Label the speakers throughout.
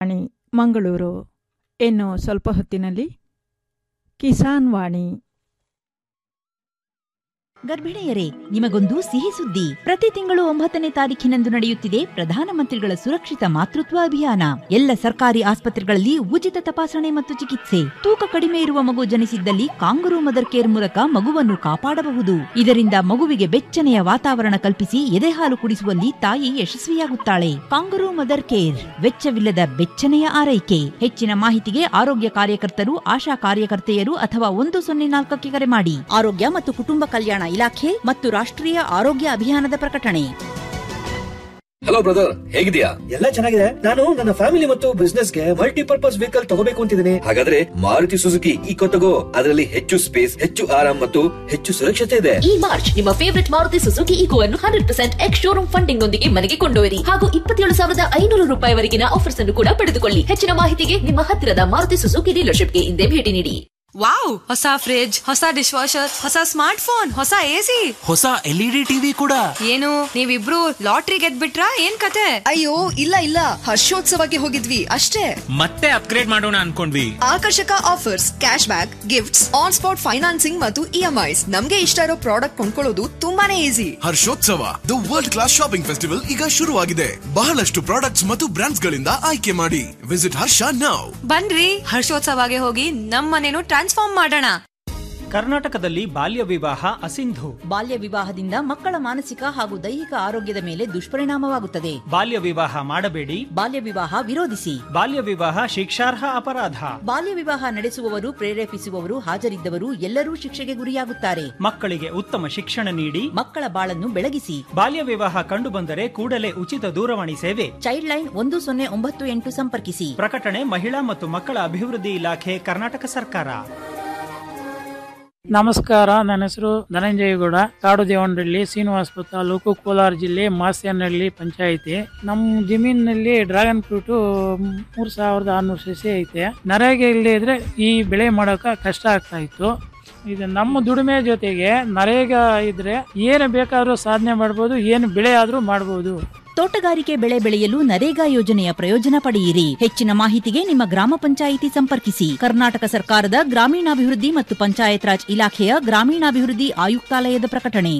Speaker 1: ವಾಣಿ ಮಂಗಳೂರು ಇನ್ನು ಸ್ವಲ್ಪ ಹೊತ್ತಿನಲ್ಲಿ ಕಿಸಾನ್ ವಾಣಿ
Speaker 2: ಗರ್ಭಿಣಿಯರೇ ನಿಮಗೊಂದು ಸಿಹಿ ಸುದ್ದಿ ಪ್ರತಿ ತಿಂಗಳು ಒಂಬತ್ತನೇ ತಾರೀಖಿನಂದು ನಡೆಯುತ್ತಿದೆ ಪ್ರಧಾನಮಂತ್ರಿಗಳ ಸುರಕ್ಷಿತ ಮಾತೃತ್ವ ಅಭಿಯಾನ ಎಲ್ಲ ಸರ್ಕಾರಿ ಆಸ್ಪತ್ರೆಗಳಲ್ಲಿ ಉಚಿತ ತಪಾಸಣೆ ಮತ್ತು ಚಿಕಿತ್ಸೆ ತೂಕ ಕಡಿಮೆ ಇರುವ ಮಗು ಜನಿಸಿದ್ದಲ್ಲಿ ಕಾಂಗರೂ ಮದರ್ ಕೇರ್ ಮೂಲಕ ಮಗುವನ್ನು ಕಾಪಾಡಬಹುದು ಇದರಿಂದ ಮಗುವಿಗೆ ಬೆಚ್ಚನೆಯ ವಾತಾವರಣ ಕಲ್ಪಿಸಿ ಎದೆಹಾಲು ಕುಡಿಸುವಲ್ಲಿ ತಾಯಿ ಯಶಸ್ವಿಯಾಗುತ್ತಾಳೆ ಕಾಂಗರೂ ಮದರ್ ಕೇರ್ ವೆಚ್ಚವಿಲ್ಲದ ಬೆಚ್ಚನೆಯ ಆರೈಕೆ ಹೆಚ್ಚಿನ ಮಾಹಿತಿಗೆ ಆರೋಗ್ಯ ಕಾರ್ಯಕರ್ತರು ಆಶಾ ಕಾರ್ಯಕರ್ತೆಯರು ಅಥವಾ ಒಂದು ಸೊನ್ನೆ ನಾಲ್ಕಕ್ಕೆ ಕರೆ ಮಾಡಿ ಆರೋಗ್ಯ ಮತ್ತು ಕುಟುಂಬ ಕಲ್ಯಾಣ ಇಲಾಖೆ ಮತ್ತು ರಾಷ್ಟ್ರೀಯ ಆರೋಗ್ಯ ಅಭಿಯಾನದ ಪ್ರಕಟಣೆ
Speaker 3: ಹಲೋ ಬ್ರದರ್ ಹೇಗಿದ್ಯಾ
Speaker 4: ಎಲ್ಲ ಚೆನ್ನಾಗಿದೆ ನಾನು ನನ್ನ ಫ್ಯಾಮಿಲಿ ಮತ್ತು ಬಿಸ್ನೆಸ್ ಗೆ ಮಲ್ಟಿಪರ್ಪಸ್ ವೆಹಿಕಲ್ ತಗೋಬೇಕು ಅಂತಿದ್ದೀನಿ
Speaker 3: ಹಾಗಾದ್ರೆ ಮಾರುತಿ ಸುಜುಕಿ ಈಕೋ ತಗೋ ಅದರಲ್ಲಿ ಹೆಚ್ಚು ಸ್ಪೇಸ್ ಹೆಚ್ಚು ಆರಾಮ್ ಮತ್ತು ಹೆಚ್ಚು ಸುರಕ್ಷತೆ ಇದೆ
Speaker 5: ಈ ಮಾರ್ಚ್ ನಿಮ್ಮ ಫೇವರಿಟ್ ಮಾರುತಿ ಸುಜುಕಿ ಈಗೋ ಅನ್ನು hundred percent ex showroom funding ನೊಂದಿಗೆ ಮನೆಗೆ ಕೊಂಡೊಯ್ಯಿರಿ ಹಾಗೂ ಇಪ್ಪತ್ತೇಳು ಸಾವಿರದ ಐನೂರು ರೂಪಾಯಿವರೆಗಿನ ಆಫರ್ಸ್ ಅನ್ನು ಕೂಡ ಪಡೆದುಕೊಳ್ಳಿ ಹೆಚ್ಚಿನ ಮಾಹಿತಿಗೆ ನಿಮ್ಮ ಹತ್ತಿರದ ಮಾರುತಿ ಸುಜುಕಿ ಡೀಲರ್ಶಿಪ್ಗೆ ಹಿಂದೆ ಭೇಟಿ ನೀಡಿ
Speaker 6: ವಾವ್ ಹೊಸ ಫ್ರಿಡ್ಜ್ ಹೊಸ ಡಿಶ್ ವಾಷರ್ ಹೊಸ ಸ್ಮಾರ್ಟ್ ಫೋನ್ ಹೊಸ ಎಸಿ
Speaker 7: ಹೊಸ ಎಲ್ಇಡಿ ಟಿವಿ ಕೂಡ
Speaker 6: ಏನು ನೀವಿಬ್ರು ಲಾಟ್ರಿ ಗೆದ್ಬಿಟ್ರಾ ಏನ್ ಕತೆ
Speaker 8: ಅಯ್ಯೋ ಇಲ್ಲ ಇಲ್ಲ ಹರ್ಷೋತ್ಸವಕ್ಕೆ ಹೋಗಿದ್ವಿ ಅಷ್ಟೇ
Speaker 7: ಮತ್ತೆ ಅಪ್ಗ್ರೇಡ್ ಮಾಡೋಣ ಅನ್ಕೊಂಡ್ವಿ
Speaker 8: ಆಕರ್ಷಕ offers cashback gifts on spot financing ಮತ್ತು ಇಎಂಐಸ್ ನಮ್ಗೆ ಇಷ್ಟ ಇರೋ ಪ್ರಾಡಕ್ಟ್ ಕೊಂಡ್ಕೊಳ್ಳೋದು ತುಂಬಾನೇ easy
Speaker 9: Harshotsava the world class shopping festival ಈಗ ಶುರುವಾಗಿದೆ ಬಹಳಷ್ಟು ಪ್ರಾಡಕ್ಟ್ಸ್ ಮತ್ತು ಬ್ರಾಂಡ್ಸ್ ಗಳಿಂದ ಆಯ್ಕೆ ಮಾಡಿ ವಿಸಿಟ್ ಹರ್ಷ ನೌ
Speaker 6: ಬನ್ರಿ ಹರ್ಷೋತ್ಸವಗೆ ಹೋಗಿ ನಮ್ ಮನೇನು ಟ್ರಾನ್ಸ್ಫಾರ್ಮ್ ಮಾಡೋಣ
Speaker 10: ಕರ್ನಾಟಕದಲ್ಲಿ ಬಾಲ್ಯ ವಿವಾಹ ಅಸಿಂಧು
Speaker 2: ಬಾಲ್ಯ ವಿವಾಹದಿಂದ ಮಕ್ಕಳ ಮಾನಸಿಕ ಹಾಗೂ ದೈಹಿಕ ಆರೋಗ್ಯದ ಮೇಲೆ ದುಷ್ಪರಿಣಾಮವಾಗುತ್ತದೆ
Speaker 10: ಬಾಲ್ಯ ವಿವಾಹ ಮಾಡಬೇಡಿ
Speaker 2: ಬಾಲ್ಯ ವಿವಾಹ ವಿರೋಧಿಸಿ
Speaker 10: ಬಾಲ್ಯ ವಿವಾಹ ಶಿಕ್ಷಾರ್ಹ ಅಪರಾಧ
Speaker 2: ಬಾಲ್ಯ ವಿವಾಹ ನಡೆಸುವವರು ಪ್ರೇರೇಪಿಸುವವರು ಹಾಜರಿದ್ದವರು ಎಲ್ಲರೂ ಶಿಕ್ಷೆಗೆ ಗುರಿಯಾಗುತ್ತಾರೆ
Speaker 10: ಮಕ್ಕಳಿಗೆ ಉತ್ತಮ ಶಿಕ್ಷಣ ನೀಡಿ
Speaker 2: ಮಕ್ಕಳ ಬಾಳನ್ನು ಬೆಳಗಿಸಿ
Speaker 10: ಬಾಲ್ಯ ವಿವಾಹ ಕಂಡುಬಂದರೆ ಕೂಡಲೇ ಉಚಿತ ದೂರವಾಣಿ ಸೇವೆ
Speaker 2: ಚೈಲ್ಡ್ ಲೈನ್ ಒಂದು ಸೊನ್ನೆ ಒಂಬತ್ತು ಎಂಟು ಸಂಪರ್ಕಿಸಿ
Speaker 10: ಪ್ರಕಟಣೆ ಮಹಿಳಾ ಮತ್ತು ಮಕ್ಕಳ ಅಭಿವೃದ್ಧಿ ಇಲಾಖೆ ಕರ್ನಾಟಕ ಸರ್ಕಾರ
Speaker 11: ನಮಸ್ಕಾರ ನನ್ನ ಹೆಸರು ಧನಂಜಯಗೌಡ ಕಾಡು ದೇವನಹಳ್ಳಿ ಶ್ರೀನಿವಾಸಪುರ ತಾಲೂಕು ಕೋಲಾರ ಜಿಲ್ಲೆ ಮಾಸ್ಯನಹಳ್ಳಿ ಪಂಚಾಯಿತಿ ನಮ್ಮ ಜಮೀನಿನಲ್ಲಿ ಡ್ರ್ಯಾಗನ್ ಫ್ರೂಟ್ ಮೂರ್ ಸಾವಿರದ ಆರ್ನೂರು ಸಸಿ ಐತೆ ನರೇಗೆ ಇಲ್ಲದೆ ಇದ್ರೆ ಈ ಬೆಳೆ ಮಾಡೋಕೆ ಕಷ್ಟ ಆಗ್ತಾ ಇತ್ತು ಇದು ನಮ್ಮ ದುಡಿಮೆ ಜೊತೆಗೆ ನರೇಗ ಇದ್ರೆ ಏನು ಬೇಕಾದ್ರೂ ಸಾಧನೆ ಮಾಡ್ಬೋದು ಏನು ಬೆಳೆ ಆದ್ರೂ ಮಾಡ್ಬೋದು
Speaker 2: ತೋಟಗಾರಿಕೆ ಬೆಳೆ ಬೆಳೆಯಲು ನರೇಗಾ ಯೋಜನೆಯ ಪ್ರಯೋಜನ ಪಡೆಯಿರಿ ಹೆಚ್ಚಿನ ಮಾಹಿತಿಗೆ ನಿಮ್ಮ ಗ್ರಾಮ ಪಂಚಾಯಿತಿ ಸಂಪರ್ಕಿಸಿ ಕರ್ನಾಟಕ ಸರ್ಕಾರದ ಗ್ರಾಮೀಣಾಭಿವೃದ್ಧಿ ಮತ್ತು ಪಂಚಾಯತ್ ರಾಜ್ ಇಲಾಖೆಯ ಗ್ರಾಮೀಣಾಭಿವೃದ್ಧಿ ಆಯುಕ್ತಾಲಯದ ಪ್ರಕಟಣೆ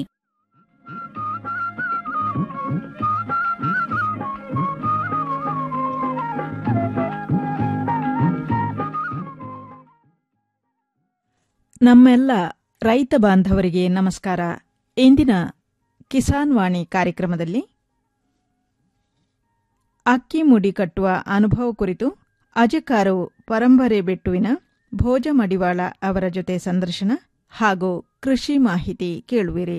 Speaker 1: ನಮ್ಮೆಲ್ಲ ರೈತ ಬಾಂಧವರಿಗೆ ನಮಸ್ಕಾರ ಇಂದಿನ ಕಿಸಾನ್ ವಾಣಿ ಕಾರ್ಯಕ್ರಮದಲ್ಲಿ ಅಕ್ಕಿ ಮುಡಿ ಕಟ್ಟುವ ಅನುಭವ ಕುರಿತು ಅಜಕಾರು ಪರಂಬರೆ ಬೆಟ್ಟುವಿನ ಭೋಜ ಮಡಿವಾಳ ಅವರ ಜೊತೆ ಸಂದರ್ಶನ ಹಾಗೂ ಕೃಷಿ ಮಾಹಿತಿ ಕೇಳುವಿರಿ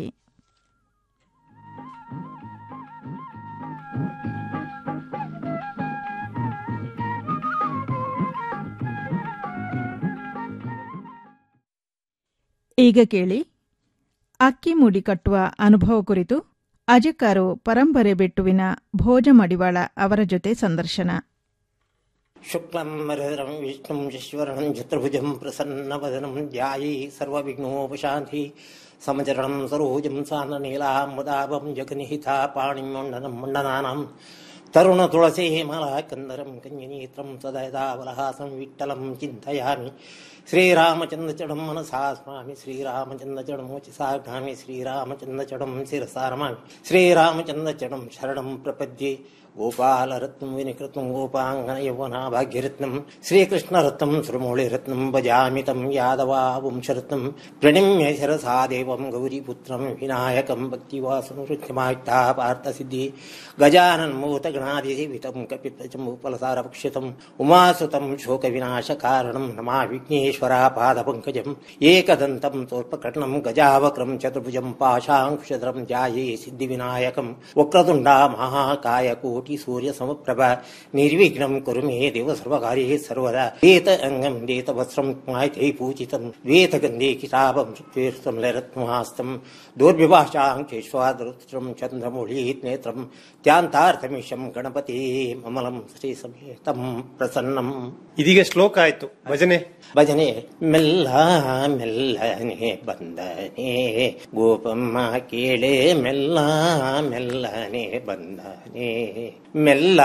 Speaker 1: ಈಗ ಕೇಳಿ ಅಕ್ಕಿ ಮುಡಿ ಕಟ್ಟುವ ಅನುಭವ ಕುರಿತು ಅಜಕಾರು ಪರಂಬರೆ ಬೆಟ್ಟುವಿನ ಭೋಜ ಮಡಿವಾಳ ಅವರ ಜೊತೆ ಸಂದರ್ಶನ
Speaker 12: ಶುಕ್ಲಂ ವರದರಂ ವಿಷ್ಣುಂ ಶಶಿವರ್ಣಂ ಚತುರ್ಭುಜಂ ಪ್ರಸನ್ನವದನಂ ಧ್ಯಾಯೇ ಸರ್ವವಿಘ್ನೋಪಶಾಂತಿ ಸಮಚರಣಂ ಸರೋಜಂ ಸಾನನೀಲಾಂಬುದಾಭಂ ಜಗನಿಹಿತಾ ಪಾಣಿಂ ಮಂಡನಂ ಮಂಡನಾನಾಂ ತರುಣ ತುಳಸೇ ಮಾಲಾಕಂದರಂ ಕನ್ಯನೇತ್ರಂ ಸದಯದಾವಲಹಾಸಂ ವಿಠ್ಠಲಂ ಚಿಂತಯಾಮಿ ಶ್ರೀರಾಮಚಂದ್ರಚಡಂ ಮನಸಾ ಸ್ವಾಮಿ ಶ್ರೀರಾಮಚಂದ್ರಚಡಮೋಚಿಸಾಘಾಮಿ ಶ್ರೀರಾಮಚಂದ್ರಚಡಂ ಶಿರಸಾ ನಮಾಮಿ ಶ್ರೀರಾಮಚಂದ್ರಚಡಂ ಶರಣಂ ಪ್ರಪದ್ಯೆ ಗೋಪಾಲರತ್ನಂ ವಿನಿಕೃತಂ ಗೋಪಾಂಗನ ಯೌವನ ಭಾಗ್ಯರತ್ನಂ ಶ್ರೀಕೃಷ್ಣರತ್ನಂ ಸುರಮೌಳಿರತ್ನಂ ಭಜಾಮಿ ತಂ ಯಾದವಾ ವಂಶರತ್ನಂ ಪ್ರಣಮ್ಯ ಶಿರಸಾ ದೇವಂ ಗೌರೀಪುತ್ರಂ ವಿನಾಯಕಂ ಭಕ್ತಿವಾಸುನೃತ್ಯಮಾಯುಕ್ತಾ ಪಾರ್ಥಸಿದ್ಧಿ ಗಜಾನನ್ ಮೂತಗಣಾದಿಸೇವಿತಂ ಕಪಿತಚಮೂಪಲಸಾರಭಕ್ಷಿತಂ ಉಮಾಸುತಂ ಶೋಕವಿನಾಶಕಾರಣಂ ನಮಾ ವಿಘ್ನೇಶ್ವರ ಪಾದಪಂಕಜಂ ಏಕದಂತಂ ತೋರ್ಪಕರ್ಣಂ ಗಜಾವಕ್ರಂ ಚತುರ್ಭುಜಂ ಪಾಶಾಂಕುಶಧರಂ ಧ್ಯಾಯೇ ಸಿದ್ಧಿವಿನಾಯಕಂ ವಕ್ರತುಂಡಾ ಮಹಾಕಾಯ ಕೋಟಿ ಸೂರ್ಯ ಸಮಪ್ರಭ ನಿರ್ವಿಘ್ನಂ ಕುರು ಮೇ ದೇವ ಸರ್ವಕಾರ್ಯೇ ಸರ್ವದಾ ವೇತ ಅಂಗಂ ದೇತ ವಸ್ತ್ರಂ ಮಾಯತೈ ಪೂಜಿತಂ ವೇತಗಂಧೇ ಕಿತಾಬಂ ಸುಕ್ತೀರ್ಥಂ ಲರತ್ಮಾಸ್ತಂ ದೌರ್ವಿಭಾಷಾಂಕೇಶ್ವಾದರುತ್ರಂ ಚಂದ್ರಮೌಳೀತ್ ನೇತ್ರಂ ತ್ಯಾಂತಾರ್ಥಮಿಷಂ ಗಣಪತಿ ಮಮಲಂ ಶ್ರೀ ಸಮೇತಂ ಪ್ರಸನ್ನಂ
Speaker 13: ಇದೀಗ ಶ್ಲೋಕ ಆಯ್ತು ಭಜನೆ
Speaker 12: ಭಜನೆ ಮೆಲ್ಲ ಮೆಲ್ಲನೆ ಬಂದನೆ ಗೋಪಮ್ಮ ಕೇಳೆ ಮೆಲ್ಲ ಮೆಲ್ಲನೆ ಬಂದನೆ ಮೆಲ್ಲ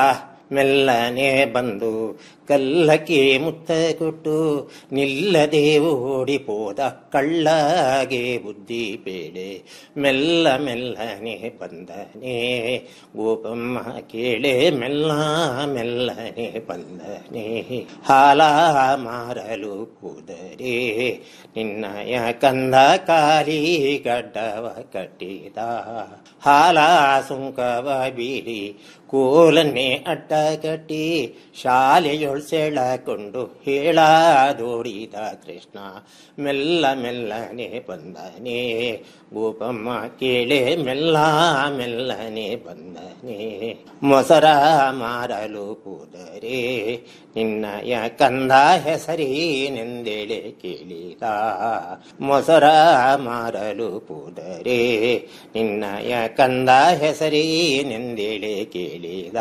Speaker 12: ಮೆಲ್ಲನೆ ಬಂದು ಕಲ್ಲಕ್ಕೆ ಮುತ್ತ ಕೊಟ್ಟು ನಿಲ್ಲದೆ ಓಡಿಪೋದ ಕಳ್ಳಗೆ ಬುದ್ಧಿ ಬೇಳೆ ಮೆಲ್ಲ ಮೆಲ್ಲನೆ ಬಂದನೆ ಗೋಪಮ್ಮ ಕೇಳೆ ಮೆಲ್ಲ ಮೆಲ್ಲನೆ ಬಂದನೆ ಹಾಲ ಮಾರಲು ಕೂದರೆ ನಿನ್ನಯ ಕಂದ ಕಾಲಿ ಗಡ್ಡವ ಕಟ್ಟಿದ ಹಾಲ ಸುಂಕವ ಬೀರಿ ಕೋಲನ್ನೇ ಅಡ್ಡ ಕಟ್ಟಿ ಶಾಲೆಯೊಳ್ ಸೆಳಕೊಂಡು ಹೇಳಾದೋಡಿದ ಕೃಷ್ಣ ಮೆಲ್ಲ ಮೆಲ್ಲನೆ ಬಂದನೆ ಗೋಪಮ್ಮ ಕೇಳೆ ಮೆಲ್ಲ ಮೆಲ್ಲನೆ ಬಂದನೆ ಮೊಸರ ಮಾರಲು ಕೂದರೆ ನಿನ್ನಯ ಕಂದ ಹೆಸರೇನೆಂದೇಳೆ ಕೇಳಿದ ಮೊಸರ ಮಾರಲು ಕೂದರೆ ನಿನ್ನಯ ಕಂದ ಹೆಸರೇನೆಂದೇಳೆ ಕೇಳಿದ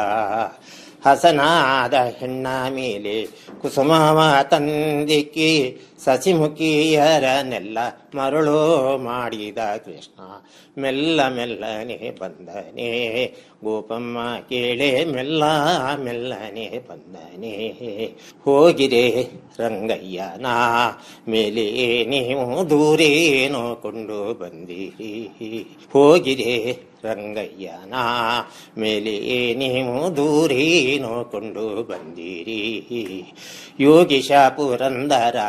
Speaker 12: ಹಸನಾದ ಹೆಣ್ಣ ಮೇಲೆ ಕುಸುಮವ ತಂದಿಕ್ಕಿ ಸಸಿಮುಖಿಯರನ್ನೆಲ್ಲ ಮರಳು ಮಾಡಿದ ಕೃಷ್ಣ ಮೆಲ್ಲ ಮೆಲ್ಲನೆ ಬಂದನೆ ಗೋಪಮ್ಮ ಕೇಳೆ ಮೆಲ್ಲ ಮೆಲ್ಲನೆ ಬಂದನೆ ಹೋಗಿದೆ ರಂಗಯ್ಯನ ಮೇಲೆ ನೀವು ದೂರೇನೋ ಕೊಂಡು ಬಂದಿರಿ ಹೋಗಿದೆ ರಂಗಯ್ಯನ ಮೇಲೆ ನೀವು ದೂರೇನೋ ಕೊಂಡು ಬಂದಿರಿ ಯೋಗೀಶ ಪುರಂದರ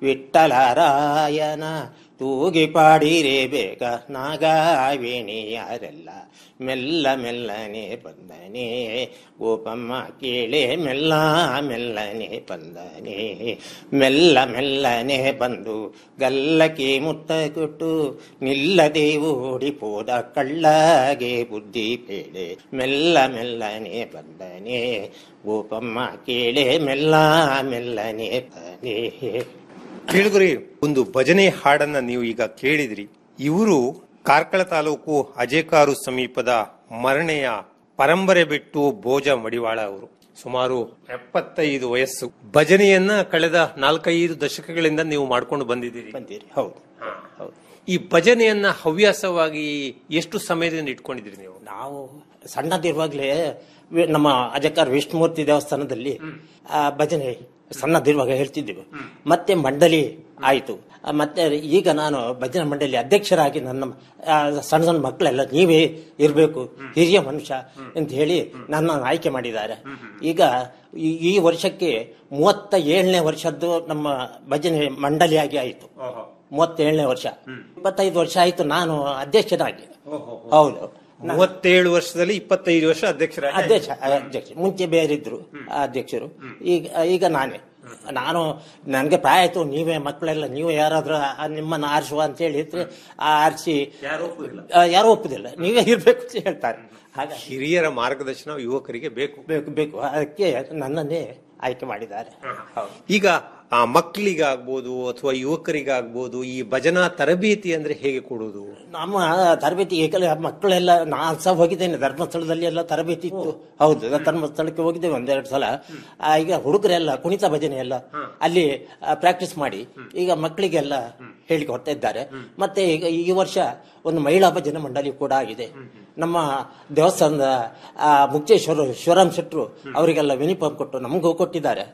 Speaker 12: ವಿಠಲರಾಯನ ತೂಗಿ ಪಾಡಿರೆ ಬೇಗ ನಾಗಾವೇಣಿಯಾರೆಲ್ಲ ಮೆಲ್ಲ ಮೆಲ್ಲನೆ ಬಂದನೆ ಗೋಪಮ್ಮ ಕೇಳೆ ಮೆಲ್ಲ ಮೆಲ್ಲನೆ ಬಂದನೆ ಮೆಲ್ಲ ಮೆಲ್ಲನೆ ಬಂದು ಗಲ್ಲಕ್ಕೆ ಮುತ್ತ ಕೊಟ್ಟು ನಿಲ್ಲದೆ ಓಡಿಪೋದ ಕಳ್ಳಗೆ ಬುದ್ಧಿ ಪೇಳೆ ಮೆಲ್ಲ ಮೆಲ್ಲನೆ ಬಂದನೆ ಗೋಪಮ್ಮ ಕೇಳೆ ಮೆಲ್ಲ ಮೆಲ್ಲನೆ ಬನೆ
Speaker 13: ಕೇಳಿದ್ರಿ ಒಂದು ಭಜನೆ ಹಾಡನ್ನ ನೀವು ಈಗ ಕೇಳಿದ್ರಿ ಇವರು ಕಾರ್ಕಳ ತಾಲೂಕು ಅಜೇಕಾರು ಸಮೀಪದ ಮರಣೆಯ ಪರಂಬರೆ ಬಿಟ್ಟು ಭೋಜ ಮಡಿವಾಳ ಅವರು ಸುಮಾರು ಎಪ್ಪತ್ತೈದು ವಯಸ್ಸು ಭಜನೆಯನ್ನ ಕಳೆದ ನಾಲ್ಕೈದು ದಶಕಗಳಿಂದ ನೀವು ಮಾಡ್ಕೊಂಡು ಬಂದಿದ್ದೀರಿ
Speaker 12: ಬಂದಿರಿ ಹೌದು
Speaker 13: ಈ ಭಜನೆಯನ್ನ ಹವ್ಯಾಸವಾಗಿ ಎಷ್ಟು ಸಮಯದಿಂದ ಇಟ್ಕೊಂಡಿದ್ದೀರಿ ನೀವು
Speaker 12: ನಾವು ಸಣ್ಣದಿರುವಾಗಲೇ ವಿ- ನಮ್ಮ ಅಜಕಾರ್ ವಿಷ್ಣುಮೂರ್ತಿ ದೇವಸ್ಥಾನದಲ್ಲಿ ಆ, ಭಜನೆ ಸಣ್ಣದಿರುವಾಗ ಹೇಳ್ತಿದ್ದೆವು ಮತ್ತೆ ಮಂಡಳಿ ಆಯಿತು ಆ, ಮತ್ತೆ ಈಗ ನಾನು ಭಜನೆ ಮಂಡಳಿ ಅಧ್ಯಕ್ಷರಾಗಿ ನನ್ನ ಆ, ಸಣ್ಣ ಸಣ್ಣ ಮಕ್ಕಳೆಲ್ಲ ನೀವೇ ಇರಬೇಕು ಹಿರಿಯ ಮನುಷ್ಯ ಅಂತ ಹೇಳಿ ನನ್ನನ್ನು ಆಯ್ಕೆ ಮಾಡಿದ್ದಾರೆ ಈಗ ಈ- ಈ ವರ್ಷಕ್ಕೆ ಮೂವತ್ತ ಏಳನೇ ವರ್ಷದ್ದು ನಮ್ಮ ಭಜನೆ ಮಂಡಳಿಯಾಗಿ ಆಯಿತು ಮೂವತ್ತೇಳನೇ ವರ್ಷ ಇಪ್ಪತ್ತೈದು ವರ್ಷ ಆಯಿತು ನಾನು ಅಧ್ಯಕ್ಷನಾಗಿ ಹೌದು
Speaker 13: ಮೂವತ್ತೇಳು ವರ್ಷದಲ್ಲಿ ಇಪ್ಪತ್ತೈದು ವರ್ಷ ಅಧ್ಯಕ್ಷರಾಗಿ
Speaker 12: ಅಧ್ಯಕ್ಷ ಅಧ್ಯಕ್ಷ ಮುಂಚೆ ಬೇರಿದ್ರು ಆ ಅಧ್ಯಕ್ಷರು ಈಗ ಈಗ ನಾನೇ ನಾನು ನನಗೆ ಪ್ರಾಯ ಆಯ್ತು ನೀವೇ ಮಕ್ಕಳೆಲ್ಲ ನೀವೇ ಯಾರಾದ್ರೂ ಆ ನಿಮ್ಮನ್ನ ಆರಿಸುವ ಅಂತ ಹೇಳಿದ್ರೆ ಆ ಆರಿಸಿ ಯಾರು ಒಪ್ಪುದಿಲ್ಲ ನೀವೇ ಇರ್ಬೇಕು ಅಂತ ಹೇಳ್ತಾರೆ ಹಾಗಾಗಿ
Speaker 13: ಹಿರಿಯರ ಮಾರ್ಗದರ್ಶನ ಯುವಕರಿಗೆ ಬೇಕು
Speaker 12: ಬೇಕು ಬೇಕು ಅದಕ್ಕೆ ನನ್ನನ್ನೇ ಆಯ್ಕೆ ಮಾಡಿದ್ದಾರೆ
Speaker 13: ಈಗ ಆ ಮಕ್ಕಳಿಗಾಗ್ಬೋದು ಅಥವಾ ಯುವಕರಿಗಾಗ್ಬೋದು ಈ ಭಜನಾ ತರಬೇತಿ ಅಂದ್ರೆ ಹೇಗೆ ಕೊಡುವುದು
Speaker 12: ನಮ್ಮ ತರಬೇತಿ ಏಕಲೆ ಮಕ್ಕಳೆಲ್ಲ ನಾನು ಸಹ ಹೋಗಿದ್ದೇನೆ ಧರ್ಮಸ್ಥಳದಲ್ಲಿ ಎಲ್ಲ ತರಬೇತಿ ಇತ್ತು ಹೌದು ಧರ್ಮಸ್ಥಳಕ್ಕೆ ಹೋಗಿದ್ದೇವೆ ಒಂದೆರಡು ಸಲ ಆ, ಈಗ ಹುಡುಗರೆಲ್ಲ ಕುಣಿತ ಭಜನೆ ಎಲ್ಲ ಅಲ್ಲಿ ಪ್ರಾಕ್ಟೀಸ್ ಮಾಡಿ ಈಗ ಮಕ್ಕಳಿಗೆಲ್ಲ ಹೇಳಿಕೊಡ್ತಾ ಇದ್ದಾರೆ ಮತ್ತೆ ಈಗ ಈ ವರ್ಷ ಒಂದು ಮಹಿಳಾ ಭಜನೆ ಮಂಡಳಿ ಕೂಡ ಆಗಿದೆ ನಮ್ಮ ದೇವಸ್ಥಾನದ ಆ, ಮುಕ್ತೇಶ್ವರ ಶಿವರಾಮ್ ಶೆಟ್ರು ಅವರಿಗೆಲ್ಲ ಯೂನಿಫಾರ್ಮ್ ಕೊಟ್ಟು ನಮಗೂ ಕೊಟ್ಟಿದ್ದಾರೆ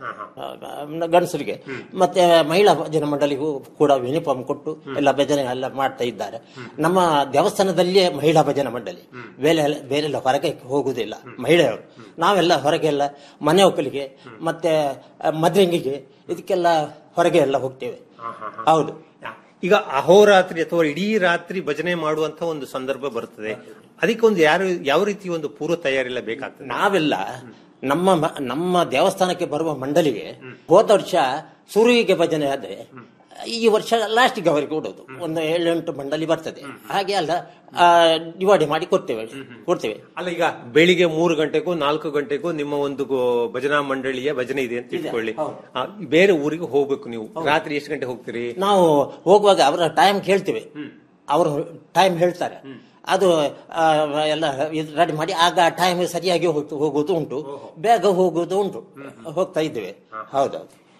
Speaker 12: ಆ, ಗಂಡಸರಿಗೆ ಮತ್ತೆ ಮಹಿಳಾ ಭಜನೆ ಮಂಡಳಿಗೂ ಕೂಡ ಯೂನಿಫಾರ್ಮ್ ಕೊಟ್ಟು ಎಲ್ಲ ಭಜನೆ ಎಲ್ಲ ಮಾಡ್ತಾ ಇದ್ದಾರೆ ನಮ್ಮ ದೇವಸ್ಥಾನದಲ್ಲಿಯೇ ಮಹಿಳಾ ಭಜನೆ ಮಂಡಳಿ ಬೇರೆ ಬೇರೆಲ್ಲ ಹೊರಗೆ ಹೋಗುವುದಿಲ್ಲ ಮಹಿಳೆಯರು ನಾವೆಲ್ಲ ಹೊರಗೆಲ್ಲ ಮನೆ ಒಕ್ಕಲಿಗೆ ಮತ್ತೆ ಆ, ಮದ್ರಂಗಿಗೆ ಇದಕ್ಕೆಲ್ಲ ಹೊರಗೆ ಎಲ್ಲ ಹೋಗ್ತೇವೆ ಹೌದು
Speaker 13: ಈಗ ಅಹೋರಾತ್ರಿ ಅಥವಾ ಇಡೀ ರಾತ್ರಿ ಭಜನೆ ಮಾಡುವಂತ ಒಂದು ಸಂದರ್ಭ ಬರ್ತದೆ ಅದಕ್ಕೆ ಒಂದು ಯಾರು ಯಾವ ರೀತಿ ಒಂದು ಪೂರ್ವ ತಯಾರಿಲ್ಲ ಬೇಕಾಗ್ತದೆ
Speaker 12: ನಾವೆಲ್ಲ ನಮ್ಮ ಮ- ನಮ್ಮ ದೇವಸ್ಥಾನಕ್ಕೆ ಬರುವ ಮಂಡಳಿಗೆ ಹೋದ ವರ್ಷ ಸುರುವಿಗೆ ಭಜನೆ ಆದ್ರೆ ಈ ವರ್ಷ ಲಾಸ್ಟಿಗೆ ಅವರಿಗೆ ಕೊಡೋದು ಒಂದು ಏಳೆಂಟು ಮಂಡಳಿ ಬರ್ತದೆ ಹಾಗೆ ಅಲ್ಲ ಡಿವೈಡ್ ಮಾಡಿ ಕೊಡ್ತೇವೆ ಕೊಡ್ತೇವೆ
Speaker 13: ಅಲ್ಲ ಈಗ ಬೆಳಿಗ್ಗೆ ಮೂರು ಗಂಟೆಗೂ ನಾಲ್ಕು ಗಂಟೆಗೂ ನಿಮ್ಮ ಒಂದು ಗೋ- ಭಜನಾ ಮಂಡಳಿಯ ಭಜನೆ ಇದೆ ಅಂತ ಇಟ್ಕೊಳ್ಳಿ ಆ, ಬೇರೆ ಊರಿಗೆ ಹೋಗ್ಬೇಕು ನೀವು ರಾತ್ರಿ ಎಷ್ಟು ಗಂಟೆ ಹೋಗ್ತೀರಿ
Speaker 12: ನಾವು ಹೋಗುವಾಗ ಅವರ ಟೈಮ್ ಕೇಳ್ತೇವೆ ಅವರು ಟೈಮ್ ಹೇಳ್ತಾರೆ ಅದು ಆ, ಎಲ್ಲ ರೆಡಿ ಮಾಡಿ ಆಗ ಟೈಮ್ ಸರಿಯಾಗಿ ಹೋಗ್ತು ಹೋಗುವುದು ಉಂಟು ಬೇಗ ಹೋಗುವುದು ಉಂಟು ಹೋಗ್ತಾ ಇದ್ದೇವೆ ಹೌದೌದು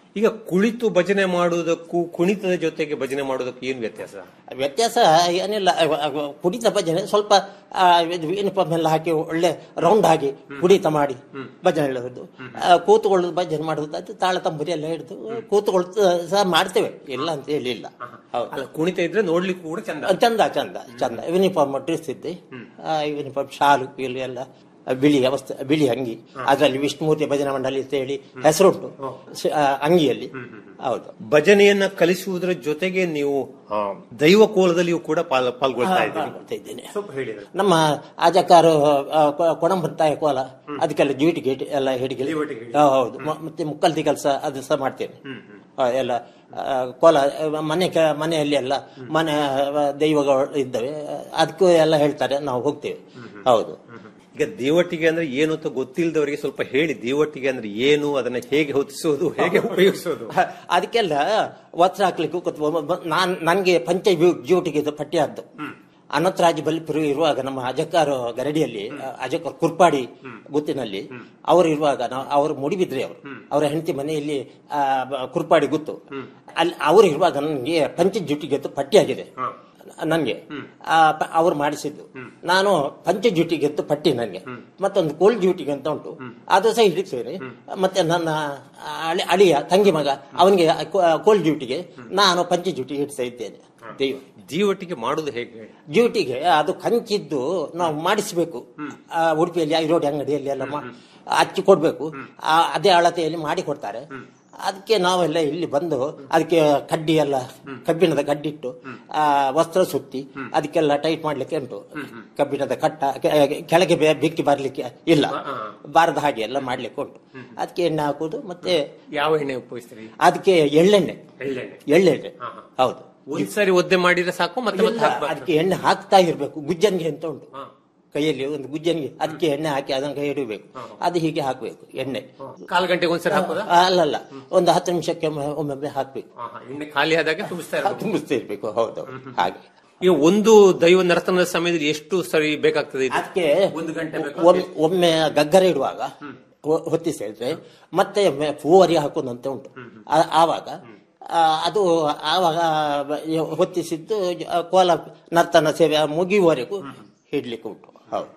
Speaker 13: ಈಗ ಕುಳಿತು ಭಜನೆ ಮಾಡುವುದಕ್ಕೂ ಕುಣಿತದ ಜೊತೆಗೆ ಭಜನೆ ಮಾಡುವುದಕ್ಕೂ ಏನು ವ್ಯತ್ಯಾಸ
Speaker 12: ವ್ಯತ್ಯಾಸ ಏನಿಲ್ಲ ಅವ- ಅವ ಕುಡಿತ ಭಜನೆ ಸ್ವಲ್ಪ ಆ, ಇದು ಯೂನಿಫಾರ್ಮ್ ಎಲ್ಲ ಹಾಕಿ ಒಳ್ಳೆ ರೌಂಡ್ ಆಗಿ ಕುಡಿತ ಮಾಡಿ ಭಜನೆ ಹೇಳೋದು ಆ, ಕೂತ್ಕೊಳ್ಳೋದು ಭಜನೆ ಮಾಡೋದು ಅದು ತಾಳ ತಂಬುರಿ ಎಲ್ಲ ಹಿಡಿದು ಕೂತ್ಕೊಳ್ಳೋದು ಸಹ ಮಾಡ್ತೇವೆ ಇಲ್ಲ ಅಂತ ಹೇಳಿಲ್ಲ ಹೌದು
Speaker 13: ಅಲ್ಲ ಕುಣಿತ ಇದ್ರೆ ನೋಡ್ಲಿಕ್ಕೂ ಕೂಡ ಚಂದ
Speaker 12: ಚಂದ ಚಂದ ಚಂದ ಯೂನಿಫಾರ್ಮ್ ಡ್ರೆಸ್ ಇದ್ದೆ ಯೂನಿಫಾರ್ಮ್ ಶಾಲು ಇಲ್ಲಿ ಎಲ್ಲ ಬಿಳಿ ಅವಸ್ಥೆ ಬಿಳಿ ಅಂಗಿ ಅದರಲ್ಲಿ ವಿಷ್ಣುಮೂರ್ತಿ ಭಜನಾ ಮಂಡಳಿ ಅಂತ ಹೇಳಿ ಹೆಸರುಂಟು ಶ- ಆ, ಅಂಗಿಯಲ್ಲಿ ಹೌದು
Speaker 13: ಭಜನೆಯನ್ನ ಕಲಿಸುವುದರ ಜೊತೆಗೆ ನೀವು ಆ, ದೈವ ಕೋಲದಲ್ಲಿಯೂ ಕೂಡ ಪಾಲ್- ಪಾಲ್ಗೊಳ್ತಾ ಇದ್ದೀರಿ
Speaker 12: ಪಾಲ್ಗೊಳ್ತಾ ಇದ್ದೇನೆ
Speaker 13: ಸ್ವಲ್ಪ ಹೇಳಿದ್ರೆ
Speaker 12: ನಮ್ಮ ಆಜಕಾರು ಕೊಡಂಬತ್ತಾಯ ಕೋಲ ಅದಕ್ಕೆಲ್ಲ ಡ್ಯೂಟಿಗೆ ಎಲ್ಲ ಹಿಡಿಗೆ ಹೌದು ಮ- ಮತ್ತೆ ಮುಕ್ಕಲ್ತಿ ಕೆಲಸ ಅದು ಸಹ ಮಾಡ್ತೇನೆ ಆ, ಎಲ್ಲ ಆ, ಕೋಲ ಆ, ಮನೆ ಕೆ- ಮನೆಯಲ್ಲಿ ಎಲ್ಲ ಮನೆ ಆ, ದೈವಗಳು ಇದ್ದವೆ ಅದಕ್ಕೂ ಎಲ್ಲ ಹೇಳ್ತಾರೆ ನಾವು ಹೋಗ್ತೇವೆ ಹೌದು
Speaker 13: ಈಗ ದೇವಟ್ಟಿಗೆ ಅಂದ್ರೆ ಏನು ಅಂತ ಗೊತ್ತಿಲ್ಲದವರಿಗೆ ಸ್ವಲ್ಪ ಹೇಳಿ ದೇವಟ್ಟಿಗೆ ಅಂದ್ರೆ ಏನು ಅದನ್ನ ಹೇಗೆ ಹೊತ್ತಿಸೋದು ಹೇಗೆ ಉಪಯೋಗಿಸೋದು
Speaker 12: ಅದಕ್ಕೆಲ್ಲ ವಸ್ತ್ರ ಹಾಕ್ಲಿಕ್ಕೂ ಕೂತ್- ನಾನ್ ನನ್ಗೆ ಪಂಚ ಡ್ಯೂಟಿಗೆ ಇದು ಪಟ್ಟಿ ಆದ್ದು ಅನಂತರಾಜ್ ಬಲಿಪುರ ಇರುವಾಗ ನಮ್ಮ ಅಜಕ್ಕಾರು ಗರಡಿಯಲ್ಲಿ ಅಜಕ್ಕಾರ್ ಕುರ್ಪಾಡಿ ಗುತ್ತಿನಲ್ಲಿ ಅವರು ಇರುವಾಗ ನಾವು ಅವರು ಮುಡಿಬಿದ್ರಿ ಅವರು ಅವರ ಹೆಂಡತಿ ಮನೆಯಲ್ಲಿ ಆ, ಬ- ಕುರ್ಪಾಡಿ ಗುತ್ತು ಅಲ್ಲಿ ಅವರು ಇರುವಾಗ ನನಗೆ ಪಂಚ ಡ್ಯೂಟಿಗೆ ಪಟ್ಟಿ ಆಗಿದೆ ನನ್ಗೆ ಆ, ಪ- ಅವ್ರು ಮಾಡಿಸಿದ್ದು ನಾನು ಪಂಚ ಡ್ಯೂಟಿಗೆ ಅಂತ ಪಟ್ಟಿ ನನಗೆ ಮತ್ತೊಂದು ಕೋಲ್ ಡ್ಯೂಟಿಗೆ ಅಂತ ಉಂಟು ಅದು ಸಹ ಹಿಡಿತೇನೆ ಮತ್ತೆ ನನ್ನ ಅಳಿ- ಅಳಿಯ ತಂಗಿ ಮಗ ಅವನಿಗೆ ಕೋಲ್ ಡ್ಯೂಟಿಗೆ ನಾನು ಪಂಚ ಡ್ಯೂಟಿಗೆ ಹಿಡಿಸ್ತಾ ಇದ್ದೇನೆ ದೈವ
Speaker 13: ಜೀವಟ್ಟಿಗೆ ಮಾಡುದು ಹೇಗೆ
Speaker 12: ಡ್ಯೂಟಿಗೆ ಅದು ಕಂಚಿದ್ದು ನಾವು ಮಾಡಿಸಬೇಕು ಉಡುಪಿಯಲ್ಲಿ ಐರೋಡಿ ಅಂಗಡಿಯಲ್ಲಿ ಎಲ್ಲ ಮಾ- ಹಚ್ಚಿ ಕೊಡ್ಬೇಕು ಆ, ಅದೇ ಅಳತೆಯಲ್ಲಿ ಮಾಡಿ ಕೊಡ್ತಾರೆ ಅದಕ್ಕೆ ನಾವೆಲ್ಲ ಇಲ್ಲಿ ಬಂದು ಅದಕ್ಕೆ ಕಡ್ಡಿ ಎಲ್ಲ ಕಬ್ಬಿಣದ ಕಡ್ಡಿಟ್ಟು ಆ, ವಸ್ತ್ರ ಸುತ್ತಿ ಅದಕ್ಕೆಲ್ಲ ಟೈಟ್ ಮಾಡ್ಲಿಕ್ಕೆ ಉಂಟು ಕಬ್ಬಿಣದ ಕಟ್ಟ ಕೆ- ಕೆಳಗೆ ಬೆ- ಬೆಕ್ಕಿ ಬರ್ಲಿಕ್ಕೆ ಇಲ್ಲ ಬಾರದ ಹಾಗೆ ಎಲ್ಲ ಮಾಡ್ಲಿಕ್ಕೆ ಉಂಟು ಅದಕ್ಕೆ ಎಣ್ಣೆ ಹಾಕುದು ಮತ್ತೆ
Speaker 13: ಯಾವ ಎಣ್ಣೆ ಉಪಯೋಗಿಸ್ತೀರಿ
Speaker 12: ಅದಕ್ಕೆ ಎಳ್ಳೆಣ್ಣೆ
Speaker 13: ಎಳ್ಳೆಣ್ಣೆ
Speaker 12: ಎಳ್ಳೆಣ್ಣೆ ಹೌದು
Speaker 13: ಒಂದ್ಸರಿ ಒದ್ದೆ ಮಾಡಿದ್ರೆ ಸಾಕು ಮತ್ತೆ ಮತ್ತೆ
Speaker 12: ಇಲ್ಲ,
Speaker 13: ಹಾಕ್ಬಾರ್ದು.
Speaker 12: ಅದಕ್ಕೆ ಎಣ್ಣೆ ಹಾಕ್ತಾ ಇರ್ಬೇಕು ಗುಜ್ಜನ್ಗೆ ಅಂತ ಉಂಟು ಕೈಯಲ್ಲಿ ಒಂದು ಗುಜ್ಜನ್ಗೆ ಅದಕ್ಕೆ ಎಣ್ಣೆ ಹಾಕಿ ಅದನ್ನ ಕೈ ಹಿಡಿಬೇಕು ಅದು ಹೀಗೆ ಹಾಕ್ಬೇಕು ಎಣ್ಣೆ
Speaker 13: ಕಾಲು ಗಂಟೆಗೆ ಒಂದ್ಸರಿ ಹಾಕೋದಾ
Speaker 12: ಆ, ಅಲ್ಲಲ್ಲ ಒಂದು ಹತ್ತು ನಿಮಿಷಕ್ಕೆ ಒಮ್ಮೆ- ಒಮ್ಮೊಮ್ಮೆ ಹಾಕ್ಬೇಕು
Speaker 13: ಎಣ್ಣೆ ಖಾಲಿ ಆದಾಗ ತುಂಬಿಸ್ತಾ ಇರ್ಬೇಕು
Speaker 12: ತುಂಬಿಸ್ತಾ ಇರ್ಬೇಕು ಹೌದು ಹಾಗೆ
Speaker 13: ಈಗ ಒಂದು ದೈವ ನರ್ತನದ ಸಮಯದಲ್ಲಿ ಎಷ್ಟು ಸರಿ ಬೇಕಾಗ್ತದೆ ಇದು?
Speaker 12: ಅದಕ್ಕೆ
Speaker 13: ಒಂದು ಗಂಟೆ ಬೇಕಾ?
Speaker 12: ಒಮ್- ಒಮ್ಮೆ ಗಗ್ಗರ ಇಡುವಾಗ ಹೊ- ಹೊತ್ತಿಸ್ತಾ ಇದ್ರೆ ಮತ್ತೆ ಒಮ್ಮೆ ಹೂವರಿ ಹಾಕೋದಂತ ಉಂಟು ಆ- ಆವಾಗ ಆ, ಅದು ಆವಾಗ ಹೊತ್ತಿಸಿದ್ದು ಆ, ಕೋಲ ನರ್ತನ ಸೇವೆ ಮುಗಿಯುವವರೆಗೂ ಹಿಡ್ಲಿಕ್ಕೆ ಉಂಟು ಹೌದು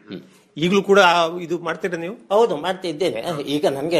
Speaker 13: ಈಗಲೂ ಕೂಡ ಆ- ಇದು ಮಾಡ್ತೀರಾ ನೀವು
Speaker 12: ಹೌದು ಮಾಡ್ತಾ ಇದ್ದೇನೆ ಈಗ ನನಗೆ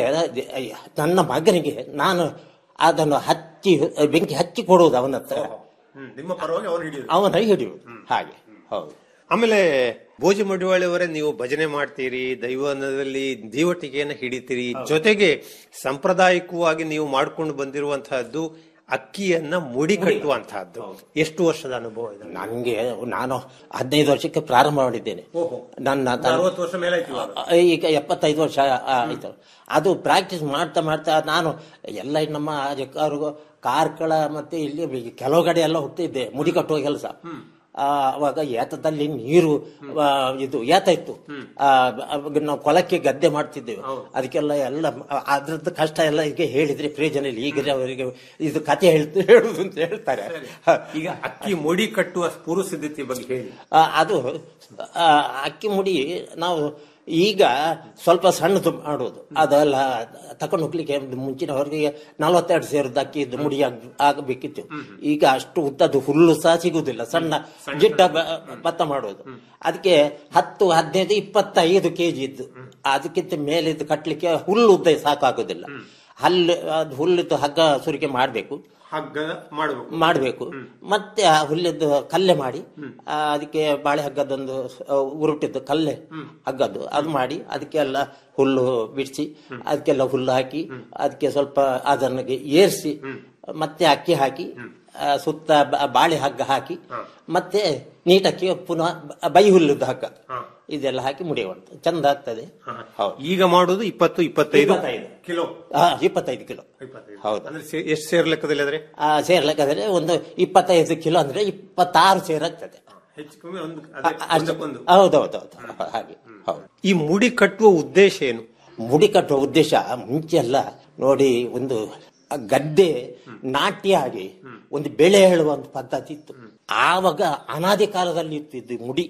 Speaker 12: ನನ್ನ ಮಗನಿಗೆ ನಾನು ಅದನ್ನು ಹಚ್ಚಿ ಬೆಂಕಿ ಹಚ್ಚಿ ಕೊಡುವುದು ಅವನ ಹತ್ರ
Speaker 13: ನಿಮ್ಮ ಪರವಾಗಿ ಅವರು ಹಿಡಿಯುದು
Speaker 12: ಅವನ ಹಿಡಿಯುವುದು ಹಾಗೆ ಹೌದು
Speaker 13: ಆಮೇಲೆ ಭೋಜ ಮಡಿವಾಳಿಯವರೇ ನೀವು ಭಜನೆ ಮಾಡ್ತೀರಿ ದೈವನದಲ್ಲಿ ದೀವಟಿಗೆಯನ್ನು ಹಿಡಿತೀರಿ ಜೊತೆಗೆ ಸಾಂಪ್ರದಾಯಿಕವಾಗಿ ನೀವು ಮಾಡ್ಕೊಂಡು ಬಂದಿರುವಂತಹದ್ದು ಅಕ್ಕಿಯನ್ನ ಮುಡಿ ಕಟ್ಟುವಂತಹದ್ದು ಎಷ್ಟು ವರ್ಷದ ಅನುಭವ ಇದೆ
Speaker 12: ನನಗೆ ನಾನು ಹದಿನೈದು ವರ್ಷಕ್ಕೆ ಪ್ರಾರಂಭ ಮಾಡಿದ್ದೇನೆ ನನ್ನ ತ-
Speaker 13: ಅರವತ್ತು ವರ್ಷ ಮೇಲೆ ಆಯ್ತು ಇವಾಗ.
Speaker 12: ಈಗ ಎಪ್ಪತ್ತೈದು ವರ್ಷ ಆಯ್ತು ಅದು ಪ್ರಾಕ್ಟೀಸ್ ಮಾಡ್ತಾ ಮಾಡ್ತಾ ನಾನು ಎಲ್ಲ ನಮ್ಮ ಜಕ್ಕಾರು ಕಾರ್ಕಳ ಮತ್ತೆ ಇಲ್ಲಿ ಕೆಲವು ಕಡೆ ಎಲ್ಲ ಹೋಗ್ತಿದ್ದೆ ಮುಡಿ ಕಟ್ಟುವ ಕೆಲಸ ಆ, ಅವಾಗ ಏತದಲ್ಲಿ ನೀರು ಆ, ಇದು ಏತ ಇತ್ತು ಆ, ಅವಾಗ ನಾವು ಕೊಲಕ್ಕೆ ಗದ್ದೆ ಮಾಡ್ತಿದ್ದೇವೆ ಅದಕ್ಕೆಲ್ಲ ಎಲ್ಲ ಆ, ಅದ್ರದ್ದು ಕಷ್ಟ ಎಲ್ಲ ಈಗ ಹೇಳಿದ್ರೆ ಪ್ರಯೋಜನ ಇಲ್ಲ ಈಗ ಅವರಿಗೆ ಇದು ಕತೆ ಹೇಳ್ತು ಹೇಳುದು ಅಂತ ಹೇಳ್ತಾರೆ
Speaker 13: ಈಗ ಅಕ್ಕಿ ಮುಡಿ ಕಟ್ಟುವ ಪೂರ್ವ ಸಿದ್ಧತೆ ಬಗ್ಗೆ ಹೇಳಿ
Speaker 12: ಆ, ಅದು ಆ, ಅಕ್ಕಿ ಮುಡಿ ನಾವು ಈಗ ಸ್ವಲ್ಪ ಸಣ್ಣದು ಮಾಡೋದು ಅದೆಲ್ಲ ತಕೊಂಡು ಹೋಗ್ಲಿಕ್ಕೆ ಮುಂಚಿನವರಿಗೆ ನಲವತ್ತೆರಡು ಸೇರಿದ ಅಕ್ಕಿ ಇದ್ದು ಮುಡಿ ಆಗ್- ಆಗಬೇಕಿತ್ತು ಈಗ ಅಷ್ಟು ಉದ್ದದ್ದು ಹುಲ್ಲು ಸಹ ಸಿಗುದಿಲ್ಲ ಸಣ್ಣ ಜಿಡ್ಡ ಬ- ಭತ್ತ ಮಾಡೋದು ಅದಕ್ಕೆ ಹತ್ತು ಹದಿನೈದು ಇಪ್ಪತ್ತೈದು ಕೆಜಿ ಇದ್ದು ಅದಕ್ಕಿಂತ ಮೇಲೆ ಇದು ಕಟ್ಲಿಕ್ಕೆ ಹುಲ್ಲು ಉದ್ದ ಸಾಕಾಗುದಿಲ್ಲ ಹಲ್ಲು ಅದು ಹುಲ್ಲಿದ್ದು ಹಗ್ಗ ಸುರಿಕೆ ಮಾಡಬೇಕು
Speaker 13: ಹಗ್ಗ ಮಾಡಬೇಕು
Speaker 12: ಮಾಡಬೇಕು ಮತ್ತೆ ಆ ಹುಲ್ಲಿದ್ದು ಕಲ್ಲೆ ಮಾಡಿ ಆ, ಅದಕ್ಕೆ ಬಾಳೆ ಹಗ್ಗದೊಂದು ಆ, ಉರುಟಿದ್ದು ಕಲ್ಲೆ ಹಗ್ಗದ್ದು ಅದು ಮಾಡಿ ಅದಕ್ಕೆಲ್ಲ ಹುಲ್ಲು ಬಿಡಿಸಿ ಅದಕ್ಕೆಲ್ಲ ಹುಲ್ಲು ಹಾಕಿ ಅದಕ್ಕೆ ಸ್ವಲ್ಪ ಅದನ್ನು ಏರಿಸಿ ಮತ್ತೆ ಅಕ್ಕಿ ಹಾಕಿ ಆ, ಸುತ್ತ ಬ- ಬಾಳೆ ಹಗ್ಗ ಹಾಕಿ ಮತ್ತೆ ನೀಟಕ್ಕೆ ಪುನಃ ಬ- ಬೈ ಹುಲ್ಲುದ್ದು ಹಗ್ಗ ಇದೆಲ್ಲ ಹಾಕಿ ಮುಡಿಯುವಂತ ಚಂದ ಆಗ್ತದೆ ಹೌದು
Speaker 13: ಈಗ ಮಾಡುದು ಇಪ್ಪತ್ತು ಇಪ್ಪತ್ತೈದು
Speaker 12: ಇಪ್ಪತ್ತೈದು.
Speaker 13: ಕಿಲೋ
Speaker 12: ಹಾ, ಇಪ್ಪತ್ತೈದು ಕಿಲೋ ಹೌದು
Speaker 13: ಅಂದ್ರೆ ಸೇ- ಎಷ್ಟು ಸೇರ್ ಲೆಕ್ಕದಲ್ಲಿ ಆದ್ರೆ
Speaker 12: ಆ, ಸೇರ್ಲಿಕ್ಕಾದ್ರೆ ಒಂದು ಇಪ್ಪತ್ತೈದು ಕಿಲೋ ಅಂದ್ರೆ ಇಪ್ಪತ್ತಾರು ಸೇರ್ ಆಗ್ತದೆ
Speaker 13: ಹೆಚ್ಚು ಕಮ್ಮಿ ಒಂದು
Speaker 12: ಅಷ್ಟು- ಹೌದೌದೌದು ಹಾಗೆ ಹೌದು
Speaker 13: ಈ ಮುಡಿ ಕಟ್ಟುವ ಉದ್ದೇಶ ಏನು
Speaker 12: ಮುಡಿ ಕಟ್ಟುವ ಉದ್ದೇಶ ಮುಂಚೆ ಎಲ್ಲ ನೋಡಿ ಒಂದು ಗದ್ದೆ ನಾಟ್ಯ ಆಗಿ ಒಂದು ಬೆಳೆ ಹೇಳುವ ಒಂದು ಪದ್ಧತಿ ಇತ್ತು ಆವಾಗ ಅನಾದಿ ಕಾಲದಲ್ಲಿ ಇತ್ತು ಇದು ಮುಡಿ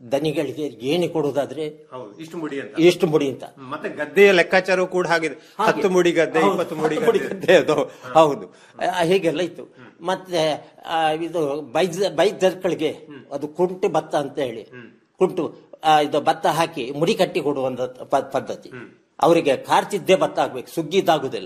Speaker 12: ದನಿಗಳಿಗೆ ಏಣಿ ಕೊಡುವುದಾದ್ರೆ
Speaker 13: ಇಷ್ಟು ಮುಡಿ ಅಂತ
Speaker 12: ಎಷ್ಟು ಮುಡಿ ಅಂತ
Speaker 13: ಮತ್ತೆ ಗದ್ದೆಯ ಲೆಕ್ಕಾಚಾರವೂ ಕೂಡ ಹಾಗಿದೆ ಹತ್ತು ಮುಡಿ ಗದ್ದೆ
Speaker 12: ಹೌದು,
Speaker 13: ಇಪ್ಪತ್ತು ಮುಡಿ
Speaker 12: ಹತ್ತು ಮುಡಿ
Speaker 13: ಗದ್ದೆ
Speaker 12: ಗದ್ದೆ ಅದು ಹೌದು ಆ, ಹೀಗೆಲ್ಲ ಇತ್ತು ಮತ್ತೆ ಆ, ಇದು ಬೈಜ ಬೈದರ್ಗಳಿಗೆ ಅದು ಕುಂಟು ಭತ್ತ ಅಂತ ಹೇಳಿ ಕುಂಟು ಆ, ಇದು ಭತ್ತ ಹಾಕಿ ಮುಡಿ ಕಟ್ಟಿ ಕೊಡುವಂತ ಪ- ಪದ್ಧತಿ ಅವರಿಗೆ ಕಾರ್ತಿದ್ದೇ ಭತ್ತ ಆಗ್ಬೇಕು ಸುಗ್ಗಿದ್ದಾಗುದಿಲ್ಲ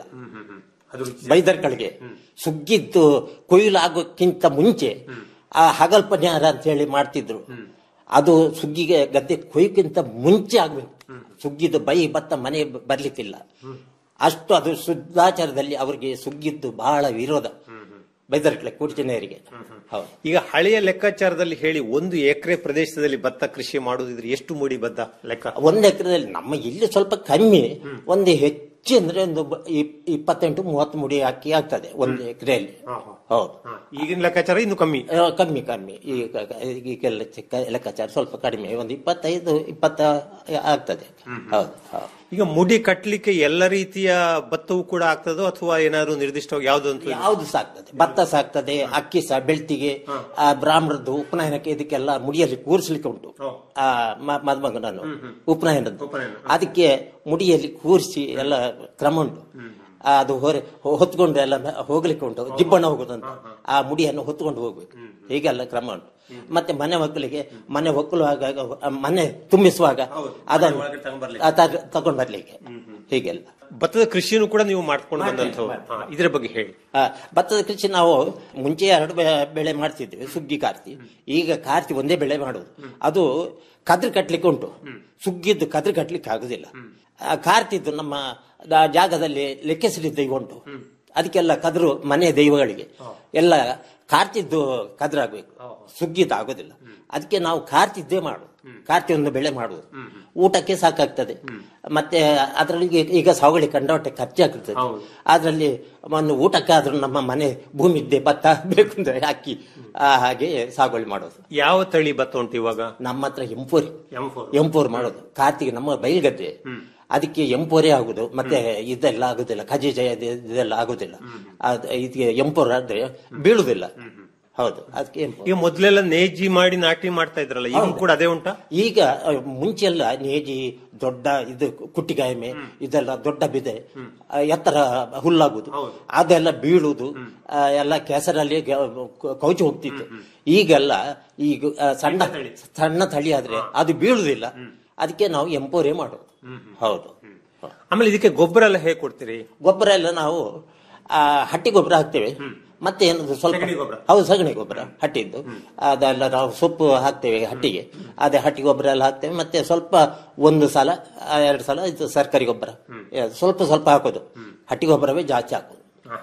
Speaker 12: ಬೈದರ್ಗಳಿಗೆ ಸುಗ್ಗಿದ್ದು ಕೊಯ್ಲು ಆಗೋಕ್ಕಿಂತ ಮುಂಚೆ ಆ ಹಗಲ್ಪನ್ಯಾರ ಅಂತ ಹೇಳಿ ಮಾಡ್ತಿದ್ರು ಅದು ಸುಗ್ಗಿಗೆ ಗದ್ದೆ ಕೊಯ್ಯಕ್ಕಿಂತ ಮುಂಚೆ ಆಗ್ಬೇಕು ಸುಗ್ಗಿದ್ದು ಬೈ ಭತ್ತ ಮನೆ ಬರ್ಲಿಕ್ಕಿಲ್ಲ ಅಷ್ಟು ಅದು ಶುದ್ಧಾಚಾರದಲ್ಲಿ ಅವರಿಗೆ ಸುಗ್ಗಿದ್ದು ಬಹಳ ವಿರೋಧ ಬೈದರ್ಕಳೆ ಕುರ್ಚಿನೆಯರಿಗೆ ಹೌದು
Speaker 13: ಈಗ ಹಳೆಯ ಲೆಕ್ಕಾಚಾರದಲ್ಲಿ ಹೇಳಿ ಒಂದು ಎಕರೆ ಪ್ರದೇಶದಲ್ಲಿ ಭತ್ತ ಕೃಷಿ ಮಾಡುದಿದ್ರೆ ಎಷ್ಟು ಮುಡಿ ಭತ್ತ ಲೆಕ್ಕ
Speaker 12: ಒಂದು ಎಕರೆದಲ್ಲಿ ನಮ್ಮ ಇಲ್ಲಿ ಸ್ವಲ್ಪ ಕಮ್ಮಿ ಒಂದು ಹೆಚ್ಚು ಅಂದ್ರೆ ಒಂದು ಬ- ಇಪ್- ಇಪ್ಪತ್ತೆಂಟು ಮೂವತ್ತು ಮುಡಿ ಅಕ್ಕಿ ಆಗ್ತದೆ ಒಂದು ಎಕರೆಯಲ್ಲಿ ಹೌದು
Speaker 13: ಈಗಿನ ಲೆಕ್ಕಾಚಾರ ಇನ್ನು ಕಮ್ಮಿ
Speaker 12: ಆ, ಕಮ್ಮಿ ಕಮ್ಮಿ ಈಗ ಈಗೆಲ್ಲ ಚಿಕ್ಕ ಲೆಕ್ಕಾಚಾರ ಸ್ವಲ್ಪ ಕಡಿಮೆ ಒಂದು ಇಪ್ಪತ್ತೈದು ಇಪ್ಪತ್ತ ಆಗ್ತದೆ ಹೌದು ಹೌದು
Speaker 13: ಈಗ ಮುಡಿ ಕಟ್ಟಲಿಕ್ಕೆ ಎಲ್ಲ ರೀತಿಯ ಭತ್ತವೂ ಕೂಡ ಆಗ್ತದೋ ಅಥವಾ ಏನಾದ್ರು ನಿರ್ದಿಷ್ಟವಾಗಿ ಯಾವ್ದು ಅಂತ
Speaker 12: ಯಾವುದು ಸಾಕ್ತದೆ ಭತ್ತ ಸಾಕ್ತದೆ ಅಕ್ಕಿ ಸಹ ಬೆಳ್ತಿಗೆ ಆ, ಬ್ರಾಹ್ಮಣದ್ದು ಉಪನಯನಕ್ಕೆ ಇದಕ್ಕೆಲ್ಲ ಮುಡಿಯಲ್ಲಿ ಕೂರಿಸ್ಲಿಕ್ಕೆ ಉಂಟು ಆ ಮ- ಮದುಮಗನನ್ನು ಉಪನಯನದ್ದು ಅದಕ್ಕೆ ಮುಡಿಯಲ್ಲಿ ಕೂರಿಸಿ ಎಲ್ಲ ಕ್ರಮ ಉಂಟು ಆ, ಅದು ಹೊರೆ ಹೊತ್ಕೊಂಡು ಎಲ್ಲ ಮ- ಹೋಗ್ಲಿಕ್ಕೆ ಉಂಟು ಜಿಬ್ಬಣ ಹೋಗುದಂತ ಆ ಮುಡಿಯನ್ನು ಹೊತ್ಕೊಂಡು ಹೋಗ್ಬೇಕು ಹೀಗೆಲ್ಲ ಕ್ರಮ ಉಂಟು ಮತ್ತೆ ಮನೆ ಮಕ್ಕಳಿಗೆ ಮನೆ ಒಕ್ಕಲುವಾಗ ಆ, ಮನೆ ತುಂಬಿಸುವಾಗ ಅದನ್ನು ಆ, ತಗ- ತಗೊಂಡ್ ಬರ್ಲಿಕ್ಕೆ ಹೀಗೆಲ್ಲ
Speaker 13: ಭತ್ತದ ಕೃಷಿನೂ ಕೂಡ ನೀವು ಮಾಡ್ಕೊಂಡು ಬಂದಂಥವು ಹಾ, ಇದ್ರ ಬಗ್ಗೆ ಹೇಳಿ
Speaker 12: ಆ, ಭತ್ತದ ಕೃಷಿ ನಾವು ಮುಂಚೆ ಎರಡು ಬೆ- ಬೆಳೆ ಮಾಡ್ತಿದ್ವಿ ಸುಗ್ಗಿ ಕಾರ್ತಿ ಈಗ ಕಾರ್ತಿ ಒಂದೇ ಬೆಳೆ ಮಾಡುದು ಅದು ಕದ್ರು ಕಟ್ಲಿಕ್ಕೆ ಉಂಟು ಸುಗ್ಗಿದ್ದು ಕದ್ರು ಕಟ್ಲಿಕ್ಕೆ ಆಗುದಿಲ್ಲ ಆ, ಕಾರ್ತಿದ್ದು ನಮ್ಮ ದ- ಜಾಗದಲ್ಲಿ ಲೆಕ್ಕೆಸರಿ ದೈವ ಉಂಟು ಅದಕ್ಕೆಲ್ಲ ಕದ್ರು ಮನೆ ದೈವಗಳಿಗೆ ಎಲ್ಲ ಕಾರ್ತಿದ್ದು ಕದ್ರಾಗ್ಬೇಕು ಸುಗ್ಗಿದ್ದು ಆಗೋದಿಲ್ಲ ಅದಕ್ಕೆ ನಾವು ಕಾರ್ತಿದ್ದೇ ಮಾಡುದು ಕಾರ್ತಿ ಒಂದು ಬೆಳೆ ಮಾಡುದು ಊಟಕ್ಕೆ ಸಾಕಾಗ್ತದೆ ಮತ್ತೆ ಅದರಲ್ಲಿ ಈಗ ಸಾಗುವಳಿ ಕಂಡವಟ್ಟೆ ಖರ್ಚಾಗ್ತದೆ ಅದರಲ್ಲಿ ಒಂದು ಊಟಕ್ಕಾದ್ರೂ ನಮ್ಮ ಮನೆ ಭೂಮಿ ಇದ್ದೆ ಭತ್ತ ಬೇಕು ಅಂದ್ರೆ ಹಾಕಿ ಆ, ಹಾಗೆ ಸಾಗುವಳಿ ಮಾಡೋದು
Speaker 13: ಯಾವ ತಳಿ ಭತ್ತ ಉಂಟು ಇವಾಗ
Speaker 12: ನಮ್ಮ ಹತ್ರ ಎಂಪೋರಿ ಎಂಪೋರ್ ಮಾಡೋದು ಕಾರ್ತಿಗೆ ನಮ್ಮ ಬೈಲ್ಗದ್ದೆ ಅದಕ್ಕೆ ಎಂಪೋರೇ ಆಗುದು ಮತ್ತೆ ಇದೆಲ್ಲ ಆಗುದಿಲ್ಲ ಖಜೀಜ ಇದು- ಇದೆಲ್ಲ ಆಗುದಿಲ್ಲ ಅದ್- ಇದಕ್ಕೆ ಎಂಪೋರ್ ಆದ್ರೆ ಬೀಳುದಿಲ್ಲ ಹೌದು ಅದಕ್ಕೆ ಎಂಪೋರ್
Speaker 13: ಈಗ ಮೊದ್ಲೆಲ್ಲ ನೇಜಿ ಮಾಡಿ ನಾಟಿ ಮಾಡ್ತಾ ಇದ್ರಲ್ಲ ಈಗ ಕೂಡ ಅದೇ ಉಂಟಾ
Speaker 12: ಈಗ ಅ, ಮುಂಚೆಲ್ಲ ನೇಜಿ ದೊಡ್ಡ ಇದು ಕುಟ್ಟಿಗಾಯ್ಮೆ ಇದೆಲ್ಲ ದೊಡ್ಡ ಬಿದೆ ಆ, ಎತ್ತರ ಹುಲ್ಲಾಗುದು ಅದೆಲ್ಲ ಬೀಳುದು ಆ, ಎಲ್ಲ ಕೆಸರಲ್ಲಿ ಗ- ಕ- ಕೌಚಿ ಹೋಗ್ತಿತ್ತು ಈಗೆಲ್ಲ ಈಗ ಆ, ಸಣ್ಣ ಸಣ್ಣ ತಳಿ ಆದ್ರೆ ಅದು ಬೀಳುದಿಲ್ಲ ಅದಕ್ಕೆ ನಾವು ಎಂಪೋರೇ ಮಾಡೋದು ಹೌದು
Speaker 13: ಆಮೇಲೆ ಇದಕ್ಕೆ ಗೊಬ್ಬರ ಎಲ್ಲ ಹೇಗೆ ಕೊಡ್ತೀರಿ
Speaker 12: ಗೊಬ್ಬರ ಎಲ್ಲ ನಾವು ಆ, ಹಟ್ಟಿ ಗೊಬ್ಬರ ಹಾಕ್ತೇವೆ ಮತ್ತೆ ಏನದು ಸ್ವಲ್ಪ ಹೌದು ಸಗಣಿ ಗೊಬ್ಬರ ಹಟ್ಟಿದ್ದು ಅದೆಲ್ಲ ನಾವು ಸೊಪ್ಪು ಹಾಕ್ತೇವೆ ಹಟ್ಟಿಗೆ ಅದೇ ಹಟ್ಟಿ ಗೊಬ್ಬರ ಎಲ್ಲ ಹಾಕ್ತೇವೆ ಮತ್ತೆ ಸ್ವಲ್ಪ ಒಂದು ಸಲ ಆ, ಎರಡು ಸಲ ಇದು ಸರ್ಕಾರಿ ಗೊಬ್ಬರ ಏ, ಸ್ವಲ್ಪ ಸ್ವಲ್ಪ ಹಾಕೋದು ಹಟ್ಟಿ ಗೊಬ್ಬರವೇ ಜಾಸ್ತಿ ಹಾಕೋದು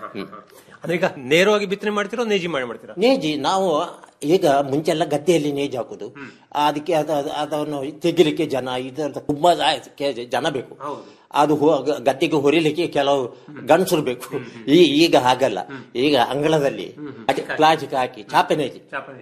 Speaker 13: ಅಂದ್ರೆ ಈಗ ನೇರವಾಗಿ ಬಿತ್ತನೆ ಮಾಡ್ತೀರಾ ನೇಜಿ ಮಾಡಿ ಮಾಡ್ತೀರಾ
Speaker 12: ನೇಜಿ ನಾವು ಈಗ ಮುಂಚೆಲ್ಲ ಗದ್ದೆಯಲ್ಲಿ ನೇಜಿ ಹಾಕುದು ಅದಕ್ಕೆ ಅದ ಅದ- ಅದನ್ನು ತೆಗಿಲಿಕ್ಕೆ ಜನ ಇದರ ತುಂಬಾ ಜ- ಜನ ಬೇಕು ಅದು ಹೊ- ಗ- ಗದ್ದೆಗೆ ಹೊರಿಲಿಕ್ಕೆ ಕೆಲವು ಗಂಡಸರು ಬೇಕು ಈ ಈಗ ಹಾಗಲ್ಲ ಈಗ ಅಂಗಳದಲ್ಲಿ ಪ್ಲಾಸ್ಟಿಕ್ ಹಾಕಿ ಚಾಪೆ ನೇಜಿ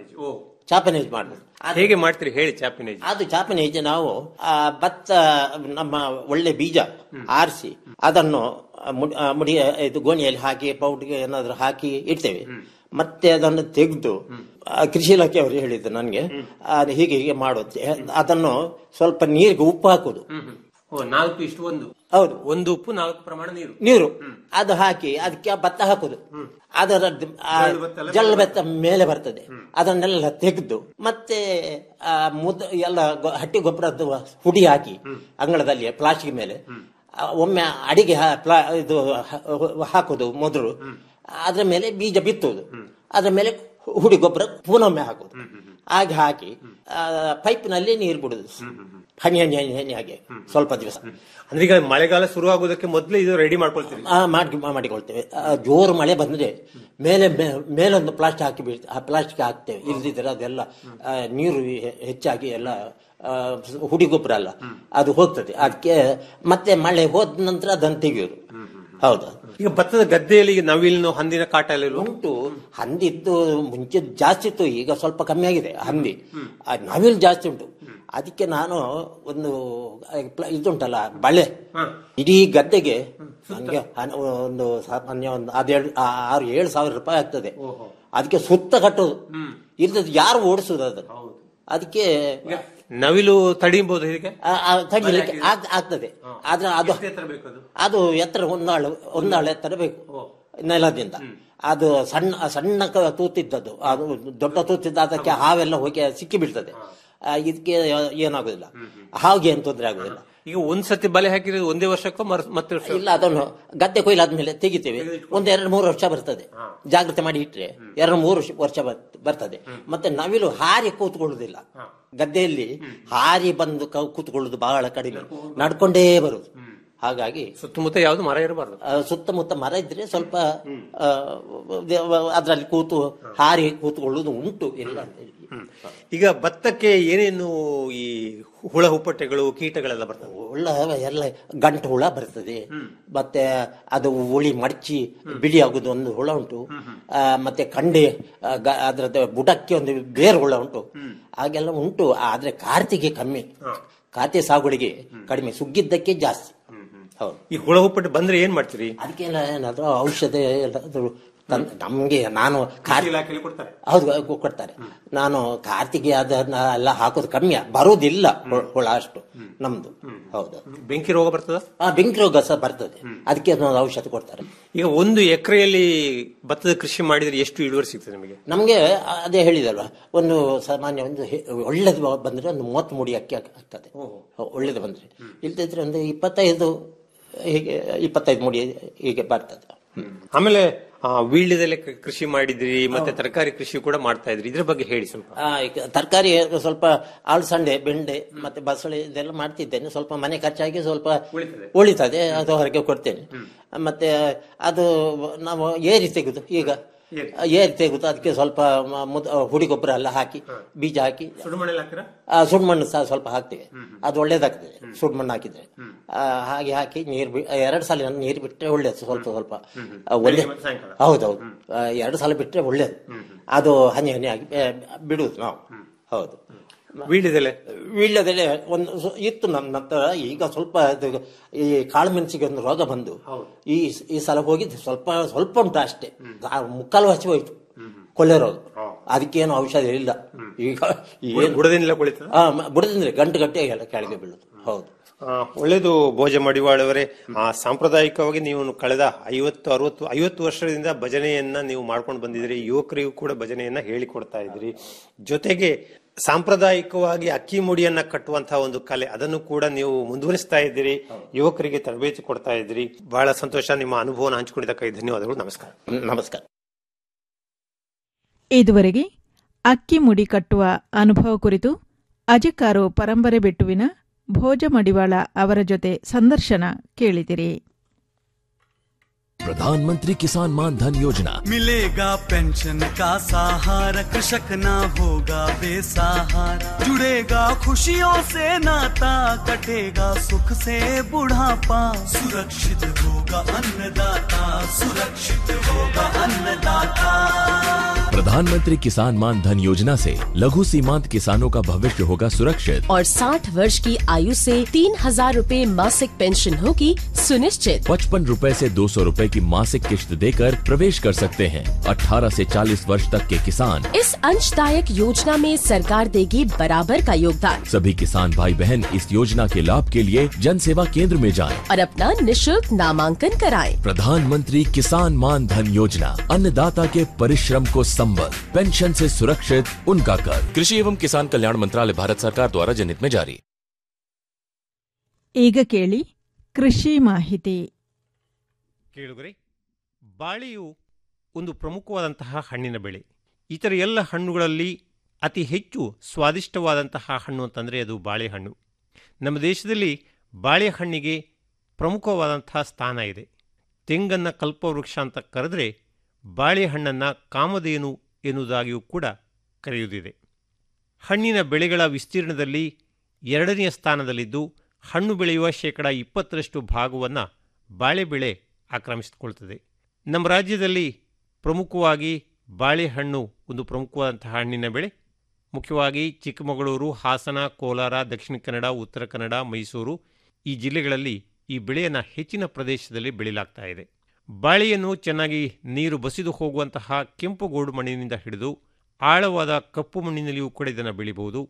Speaker 12: ಚಾಪೆ ನೇಜಿ ಮಾಡುದು
Speaker 13: ಹೇಗೆ ಮಾಡ್ತೀರಿ ಹೇಳಿ ಚಾಪಿ ನೇಜಿ
Speaker 12: ಅದು ಚಾಪೆ ನೇಜಿ ನಾವು ಆ ಭತ್ತ ನಮ್ಮ ಒಳ್ಳೆ ಬೀಜ ಆರಿಸಿ ಅದನ್ನು ಮುಡಿ- ಆ, ಮುಡಿ ಇದು ಗೋಣಿಯಲ್ಲಿ ಹಾಕಿ ಪೌಡ್ಗೆ ಏನಾದ್ರು ಹಾಕಿ ಇಡ್ತೇವೆ ಮತ್ತೆ ಅದನ್ನು ತೆಗೆದು ಕೃಷಿ ಇಲಾಖೆ ಅವರು ಹೇಳಿದ್ದು ನನಗೆ ಹೀಗೆ ಹೀಗೆ ಮಾಡೋದು ಅದನ್ನು ಸ್ವಲ್ಪ ನೀರಿಗೆ ಉಪ್ಪು ಹಾಕುದು
Speaker 13: ನಾಲ್ಕು ಇಷ್ಟು ಒಂದು
Speaker 12: ಹೌದು
Speaker 13: ಒಂದು ಉಪ್ಪು ನಾಲ್ಕು ಪ್ರಮಾಣ ನೀರು
Speaker 12: ನೀರು ಅದು ಹಾಕಿ ಅದಕ್ಕೆ ಆ ಭತ್ತ ಹಾಕುದು ಅದರ ದ್- ಆ ಜಲ್ ಭತ್ತ ಮೇಲೆ ಬರ್ತದೆ ಅದನ್ನೆಲ್ಲ ತೆಗೆದು ಮತ್ತೆ ಆ ಮುದ್ದ ಎಲ್ಲ ಗೊ- ಹಟ್ಟಿ ಗೊಬ್ಬರದ್ದು ಹುಡಿ ಹಾಕಿ ಅಂಗಳದಲ್ಲಿ ಪ್ಲಾಸ್ಟಿಕ್ ಮೇಲೆ ಆ, ಒಮ್ಮೆ ಅಡಿಗೆ ಹಾ- ಪ್ಲಾ- ಇದು ಹ- ಹಾಕುದು ಮೊದಲು ಅದ್ರ ಮೇಲೆ ಬೀಜ ಬಿತ್ತುವುದು ಅದ್ರ ಮೇಲೆ ಹುಡಿ ಗೊಬ್ಬರ ಪುನೊಮ್ಮೆ ಹಾಕುದು ಹಾಗೆ ಹಾಕಿ ಆ, ಪೈಪ್ನಲ್ಲಿ ನೀರು ಬಿಡುದು ಹನಿ ಹನಿ ಹನಿ ಹನಿ ಹಾಗೆ ಸ್ವಲ್ಪ ದಿವಸ
Speaker 13: ಅಂದ್ರೆ ಈಗ ಮಳೆಗಾಲ ಶುರು ಆಗೋದಕ್ಕೆ ಮೊದ್ಲೇ ಇದು ರೆಡಿ ಮಾಡ್ಕೊಳ್ತೀರಿ
Speaker 12: ಆ, ಮಾಡಿ ಮಾಡಿಕೊಳ್ತೇವೆ ಆ, ಜೋರು ಮಳೆ ಬಂದ್ರೆ ಮೇಲೆ ಮೇ- ಮೇಲೊಂದು ಪ್ಲಾಸ್ಟಿಕ್ ಹಾಕಿ ಬೀಳ್ತ ಆ ಪ್ಲಾಸ್ಟಿಕ್ ಹಾಕ್ತೇವೆ ಇಲ್ದಿದ್ರೆ ಅದೆಲ್ಲ ಆ, ನೀರು ಹೆ- ಹೆಚ್ಚಾಗಿ ಎಲ್ಲ ಆ, ಹುಡಿ ಗೊಬ್ಬರ ಅಲ್ಲ ಅದು ಹೋಗ್ತದೆ ಅದಕ್ಕೆ ಮತ್ತೆ ಮಳೆ ಹೋದ ನಂತರ ಅದನ್ನು ತೆಗೆಯೋದು ಹೌದು
Speaker 13: ಈಗ ಭತ್ತದ ಗದ್ದೆಯಲ್ಲಿ ಈಗ ನವಿಲಿನ ಹಂದಿನ ಕಾಟ ಎಲ್ಲ ಇಲ್ವಾ?
Speaker 12: ಉಂಟು ಹಂದಿದ್ದು ಮುಂಚೆ ಜಾಸ್ತಿ ಇತ್ತು ಈಗ ಸ್ವಲ್ಪ ಕಮ್ಮಿ ಆಗಿದೆ ಹಂದಿ ಆ, ನವಿಲು ಜಾಸ್ತಿ ಉಂಟು ಅದಕ್ಕೆ ನಾನು ಒಂದು ಆ, ಪ್ಲ- ಇದುಂಟಲ್ಲ ಬಳೆ ಇಡೀ ಗದ್ದೆಗೆ ನನಗೆ ಹಣ- ಒಂದು ಸಾಮಾನ್ಯ ಒಂದು ಅದೆರಡು ಆ- ಆರು ಏಳು ಸಾವಿರ ರೂಪಾಯಿ ಆಗ್ತದೆ ಅದಕ್ಕೆ ಸುತ್ತ ಕಟ್ಟೋದು ಇಲ್ಲದ ಯಾರು ಓಡಿಸುದು ಅದನ್ನು ಅದಕ್ಕೆ
Speaker 13: ನವಿಲು ತಡಿಬಹುದು ಹೇಗೆ
Speaker 12: ಆ- ಆ ತಡಿಲಿಕ್ಕೆ ಆಗ್- ಆಗ್ತದೆ ಆದ್ರೆ ಅದು ಅದು ಎತ್ತರ ಒಂದಾಳು ಒಂದಾಳು ಎತ್ತರ ಬೇಕು ನೆಲದಿಂದ ಅದು ಸಣ್ಣ ಸಣ್ಣ ಕ- ತೂತಿದ್ದದ್ದು ಅದು ದೊಡ್ಡ ತೂತಿದ್ದ ಅದಕ್ಕೆ ಹಾವೆಲ್ಲ ಹೋಗಿ ಸಿಕ್ಕಿ ಬೀಳ್ತದೆ ಆ, ಇದಕ್ಕೆ ಏನಾಗುದಿಲ್ಲ ಹಾಗೆ ಏನು ತೊಂದರೆ ಆಗುದಿಲ್ಲ
Speaker 13: ಈಗ ಒಂದ್ ಸತಿ ಬಲೆ ಹಾಕಿದ್ರೆ ಒಂದೇ ವರ್ಷಕ್ಕೂ ಮರ್- ಮತ್ತೆ ವರ್ಷ
Speaker 12: ಇಲ್ಲ ಅದನ್ನು ಗದ್ದೆ ಕೊಯ್ಲಾದ್ಮೇಲೆ ತೆಗಿತೇವೆ ಒಂದ್ ಎರಡು ಮೂರು ವರ್ಷ ಬರ್ತದೆ ಜಾಗ್ರತೆ ಮಾಡಿ ಇಟ್ರೆ ಎರಡು ಮೂರು ವರ್ಷ- ವರ್ಷ ಬರ್- ಬರ್ತದೆ ಮತ್ತೆ ನವಿಲು ಹಾರಿ ಕೂತ್ಕೊಳ್ಳುದಿಲ್ಲ ಗದ್ದೆಯಲ್ಲಿ ಹಾರಿ ಬಂದು ಕ- ಕೂತ್ಕೊಳ್ಳುದು ಬಹಳ ಕಡಿಮೆ ನಡ್ಕೊಂಡೇ ಬರುದು ಹಾಗಾಗಿ
Speaker 13: ಸುತ್ತಮುತ್ತ ಯಾವ್ದು ಮರ ಇರಬಾರ್ದು
Speaker 12: ಆ, ಸುತ್ತಮುತ್ತ ಮರ ಇದ್ರೆ ಸ್ವಲ್ಪ ಅದರಲ್ಲಿ ಕೂತು ಹಾರಿ ಕೂತ್ಕೊಳ್ಳುವುದು ಉಂಟು ಇಲ್ಲ ಅಂತ ಹೇಳಿ.
Speaker 13: ಈಗ ಭತ್ತಕ್ಕೆ ಏನೇನು ಈ ಹುಳ ಹುಪ್ಪಟೆಗಳು ಕೀಟಗಳೆಲ್ಲ ಬರ್ತವೆ
Speaker 12: ಹುಳ ಎಲ್ಲ ಗಂಟು ಹುಳ ಬರ್ತದೆ ಮತ್ತೆ ಅದು ಉಳಿ ಮಡಚಿ ಬಿಳಿ ಆಗುದು ಒಂದು ಹುಳ ಉಂಟು ಆ, ಮತ್ತೆ ಕಂಡೆ ಆ, ಗ- ಅದ್ರದ್ದು ಬುಡಕ್ಕೆ ಒಂದು ಬೇರೆ ಹುಳ ಉಂಟು ಹಾಗೆಲ್ಲ ಉಂಟು ಆದ್ರೆ ಕಾರ್ತಿಗೆ ಕಮ್ಮಿ ಖಾತೆ ಸಾಗುವಳಿಗೆ ಕಡಿಮೆ ಸುಗ್ಗಿದ್ದಕ್ಕೆ ಜಾಸ್ತಿ ಹೌದು
Speaker 13: ಈ ಹುಳ ಹುಪ್ಪಟೆ ಬಂದ್ರೆ ಏನ್ ಮಾಡ್ತೀರಿ
Speaker 12: ಅದಕ್ಕೆಲ್ಲ ಏನಾದ್ರು ಔಷಧ ಏನಾದ್ರು ತಂದ್- ನಮ್ಗೆ ನಾನು ಕಾರ್-
Speaker 13: ಇಲಾಖೆಯಲ್ಲಿ ಕೊಡ್ತಾರೆ
Speaker 12: ಹೌದು ಕೊ- ಕೊಡ್ತಾರೆ ನಾನು ಕಾರ್ತಿಗೆ ಅದನ್ನ ಎಲ್ಲ ಹಾಕೋದು ಕಮ್ಮಿ ಬರುವುದಿಲ್ಲ ಹು- ಹುಳ ಅಷ್ಟು ನಮ್ದು ಹೌದು
Speaker 13: ಬೆಂಕಿ ರೋಗ ಬರ್ತದ
Speaker 12: ಆ ಬೆಂಕಿ ರೋಗ ಸಹ ಬರ್ತದೆ ಅದಕ್ಕೆ ಒಂದು ಔಷಧ ಕೊಡ್ತಾರೆ
Speaker 13: ಈಗ ಒಂದು ಎಕರೆಯಲ್ಲಿ ಭತ್ತದ ಕೃಷಿ ಮಾಡಿದ್ರೆ ಎಷ್ಟು ಇಳುವರಿ ಸಿಗ್ತದೆ ನಿಮಗೆ
Speaker 12: ನಮ್ಗೆ ಅದೇ ಹೇಳಿದಲ್ವಾ ಒಂದು ಸಾಮಾನ್ಯ ಒಂದು ಹೆ- ಒಳ್ಳೇದು ಬಂದ್ರೆ ಒಂದು ಮೂವತ್ತು ಮೂಡಿ ಅಕ್ಕಿ ಆಗ್- ಆಗ್ತದೆ ಒಳ್ಳೇದು ಬಂದ್ರೆ ಇಲ್ದಿದ್ರೆ ಒಂದು ಇಪ್ಪತ್ತೈದು ಹೀಗೆ ಇಪ್ಪತ್ತೈದು ಮೂಡಿ ಹೀಗೆ ಬರ್ತದೆ
Speaker 13: ಆಮೇಲೆ ಆ, ವೀಳ್ಯದೆಲೆ ಕ- ಕೃಷಿ ಮಾಡಿದ್ರಿ ಮತ್ತೆ ತರಕಾರಿ ಕೃಷಿ ಕೂಡ ಮಾಡ್ತಾ ಇದ್ರಿ ಇದ್ರ ಬಗ್ಗೆ ಹೇಳಿ ಸ್ವಲ್ಪ
Speaker 12: ಆ, ಈಗ ತರಕಾರಿ ಸ್ವಲ್ಪ ಅಳಸಂಡೆ ಬೆಂಡೆ ಮತ್ತೆ ಬಸಳೆ ಇದೆಲ್ಲ ಮಾಡ್ತಿದ್ದೇನೆ ಸ್ವಲ್ಪ ಮನೆ ಖರ್ಚಾಗಿ ಸ್ವಲ್ಪ ಉಳಿತದೆ ಅದು ಹೊರಗೆ ಕೊಡ್ತೇನೆ ಮತ್ತೆ ಅದು ನಾವು ಏರಿ ತೆಗೆದು ಈಗ ಏರಿ ತೆಗೆದು ಅದಕ್ಕೆ ಸ್ವಲ್ಪ ಮ- ಮುದ್- ಹುಡಿ ಗೊಬ್ಬರ ಎಲ್ಲ ಹಾಕಿ ಬೀಜ ಹಾಕಿ ಆ, ಸುಣ್ಮಣ್ಣು ಸಹ ಸ್ವಲ್ಪ ಹಾಕ್ತೇವೆ ಅದು ಒಳ್ಳೇದಾಗ್ತದೆ ಸುಣ್ಮಣ್ಣು ಹಾಕಿದ್ರೆ ಆ, ಹಾಗೆ ಹಾಕಿ ನೀರು ಬಿ ಎರಡು ಸಲ ನೀರು ಬಿಟ್ರೆ ಒಳ್ಳೇದು ಸ್ವಲ್ಪ ಸ್ವಲ್ಪ ಆ, ಒಂದೇ ಹೌದೌದು ಆ, ಎರಡು ಸಲ ಬಿಟ್ರೆ ಒಳ್ಳೇದು ಅದು ಹನಿ ಹನಿ ಆಗಿ ಆ, ಬಿಡುವುದು ನಾವು ಹೌದು
Speaker 13: ವೀಳ್ಯದೆಲೆ
Speaker 12: ವೀಳ್ಯದೆಲೆ ಒಂದು ಸ್ವ- ಇತ್ತು ನನ್ನ ಹತ್ರ ಈಗ ಸ್ವಲ್ಪ ಅದು ಈ ಕಾಳು ಮೆಣಸಿಗೆ ಒಂದು ರೋಗ ಬಂದು ಈ ಈ ಸಲ ಹೋಗಿದ್ದು ಸ್ವಲ್ಪ ಸ್ವಲ್ಪ ಉಂಟು ಅಷ್ಟೇ ಆ ಮುಕ್ಕಾಲು ವರ್ಷ ಹೋಯ್ತು ಕೊಲೆ ರೋಗ ಅದಕ್ಕೇನು ಔಷಧ ಇಲ್ಲ ಈಗ ಏನು
Speaker 13: ಬುಡದಿಂದಲೇ ಕುಳಿತದ
Speaker 12: ಆ, ಮ- ಬುಡದಿಂದ್ರೆ ಗಂಟು ಗಂಟೆ ಎಲ್ಲ ಕೆಳಗೆ ಬೀಳುದು ಹೌದು
Speaker 13: ಆ, ಒಳ್ಳೇದು ಭೋಜ ಮಡಿವಾಳವರೇ ಆ ಸಾಂಪ್ರದಾಯಿಕವಾಗಿ ನೀವು ಕಳೆದ ಐವತ್ತು ಅರವತ್ತು ಐವತ್ತು ವರ್ಷದಿಂದ ಭಜನೆಯನ್ನ ನೀವು ಮಾಡ್ಕೊಂಡು ಬಂದಿದ್ದೀರಿ ಯುವಕರಿಗೂ ಕೂಡ ಭಜನೆಯನ್ನ ಹೇಳಿಕೊಡ್ತಾ ಇದ್ದೀರಿ ಜೊತೆಗೆ ಸಾಂಪ್ರದಾಯಿಕವಾಗಿ ಅಕ್ಕಿ ಮುಡಿಯನ್ನ ಕಟ್ಟುವಂತಹ ಒಂದು ಕಲೆ ಅದನ್ನು ಕೂಡ ನೀವು ಮುಂದುವರಿಸ್ತಾ ಇದ್ದೀರಿ ಯುವಕರಿಗೆ ತರಬೇತಿ ಕೊಡ್ತಾ ಇದ್ದೀರಿ ಬಹಳ ಸಂತೋಷ ನಿಮ್ಮ ಅನುಭವನ ಹಂಚಿಕೊಂಡಿದ್ದಕ್ಕಾಗಿ ಧನ್ಯವಾದಗಳು ನಮಸ್ಕಾರ
Speaker 12: ನಮಸ್ಕಾರ
Speaker 1: ಇದುವರೆಗೆ ಅಕ್ಕಿ ಮುಡಿ ಕಟ್ಟುವ ಅನುಭವ ಕುರಿತು ಅಜಕಾರು ಪರಂಬರೆ ಬೆಟ್ಟುವಿನ ಭೋಜ ಮಡಿವಾಳ ಅವರ ಜೊತೆ ಸಂದರ್ಶನ ಕೇಳಿದಿರಿ
Speaker 14: प्रधानमंत्री किसान मान धन योजना
Speaker 15: मिलेगा पेंशन का सहारा कृषक ना होगा बेसहारा जुड़ेगा खुशियों से नाता कटेगा सुख से बुढ़ापा सुरक्षित होगा अन्नदाता सुरक्षित होगा अन्नदाता
Speaker 14: प्रधानमंत्री किसान मान धन योजना से लघु सीमांत किसानों का भविष्य होगा सुरक्षित
Speaker 16: और 60 वर्ष की आयु से तीन हजार रूपए मासिक पेंशन होगी सुनिश्चित
Speaker 14: पचपन रूपए से दो सौ रूपए की मासिक किश्त देकर प्रवेश कर सकते हैं 18 से 40 वर्ष तक के किसान
Speaker 16: इस अंशदायक योजना में सरकार देगी बराबर का योगदान
Speaker 14: सभी किसान भाई बहन इस योजना के लाभ के लिए जन सेवा केंद्र में जाएं।
Speaker 16: और अपना निशुल्क नामांकन कराएं।
Speaker 14: प्रधानमंत्री किसान मान धन योजना अन्नदाता के परिश्रम को संबल पेंशन से सुरक्षित उनका कर कृषि एवं किसान कल्याण मंत्रालय भारत सरकार द्वारा जनहित में जारी
Speaker 1: ಈಗ ಕೇಳಿ ಕೃಷಿ ಮಾಹಿತಿ
Speaker 13: ಕೇಳುಗರೆ ಬಾಳೆಯು ಒಂದು ಪ್ರಮುಖವಾದಂತಹ ಹಣ್ಣಿನ ಬೆಳೆ ಇತರ ಎಲ್ಲ ಹಣ್ಣುಗಳಲ್ಲಿ ಅತಿ ಹೆಚ್ಚು ಸ್ವಾದಿಷ್ಟವಾದಂತಹ ಹಣ್ಣು ಅಂತಂದರೆ ಅದು ಬಾಳೆಹಣ್ಣು ನಮ್ಮ ದೇಶದಲ್ಲಿ ಬಾಳೆಹಣ್ಣಿಗೆ ಪ್ರಮುಖವಾದಂತಹ ಸ್ಥಾನ ಇದೆ ತೆಂಗನ್ನು ಕಲ್ಪವೃಕ್ಷ ಅಂತ ಕರೆದರೆ ಬಾಳೆಹಣ್ಣನ್ನು ಕಾಮಧೇನು ಎನ್ನುವುದಾಗಿಯೂ ಕೂಡ ಕರೆಯುವುದಿದೆ ಹಣ್ಣಿನ ಬೆಳೆಗಳ ವಿಸ್ತೀರ್ಣದಲ್ಲಿ ಎರಡನೆಯ ಸ್ಥಾನದಲ್ಲಿದ್ದು ಹಣ್ಣು ಬೆಳೆಯುವ ಶೇಕಡ ಇಪ್ಪತ್ತರಷ್ಟು ಭಾಗವನ್ನು ಬಾಳೆ ಬೆಳೆ ಆಕ್ರಮಿಸಿಕೊಳ್ತದೆ ನಮ್ಮ ರಾಜ್ಯದಲ್ಲಿ ಪ್ರಮುಖವಾಗಿ ಬಾಳೆಹಣ್ಣು ಒಂದು ಪ್ರಮುಖವಾದಂತಹ ಹಣ್ಣಿನ ಬೆಳೆ ಮುಖ್ಯವಾಗಿ ಚಿಕ್ಕಮಗಳೂರು ಹಾಸನ ಕೋಲಾರ ದಕ್ಷಿಣ ಕನ್ನಡ ಉತ್ತರ ಕನ್ನಡ ಮೈಸೂರು ಈ ಜಿಲ್ಲೆಗಳಲ್ಲಿ ಈ ಬೆಳೆಯನ್ನು ಹೆಚ್ಚಿನ ಪ್ರದೇಶದಲ್ಲಿ ಬೆಳೆಯಲಾಗ್ತಾ ಇದೆ ಬಾಳೆಯನ್ನು ಚೆನ್ನಾಗಿ ನೀರು ಬಸಿದು ಹೋಗುವಂತಹ ಕೆಂಪು ಗೋಡು ಮಣ್ಣಿನಿಂದ ಹಿಡಿದು ಆಳವಾದ ಕಪ್ಪು ಮಣ್ಣಿನಲ್ಲಿಯೂ ಕೂಡ ಇದನ್ನು ಬೆಳಿಬಹುದು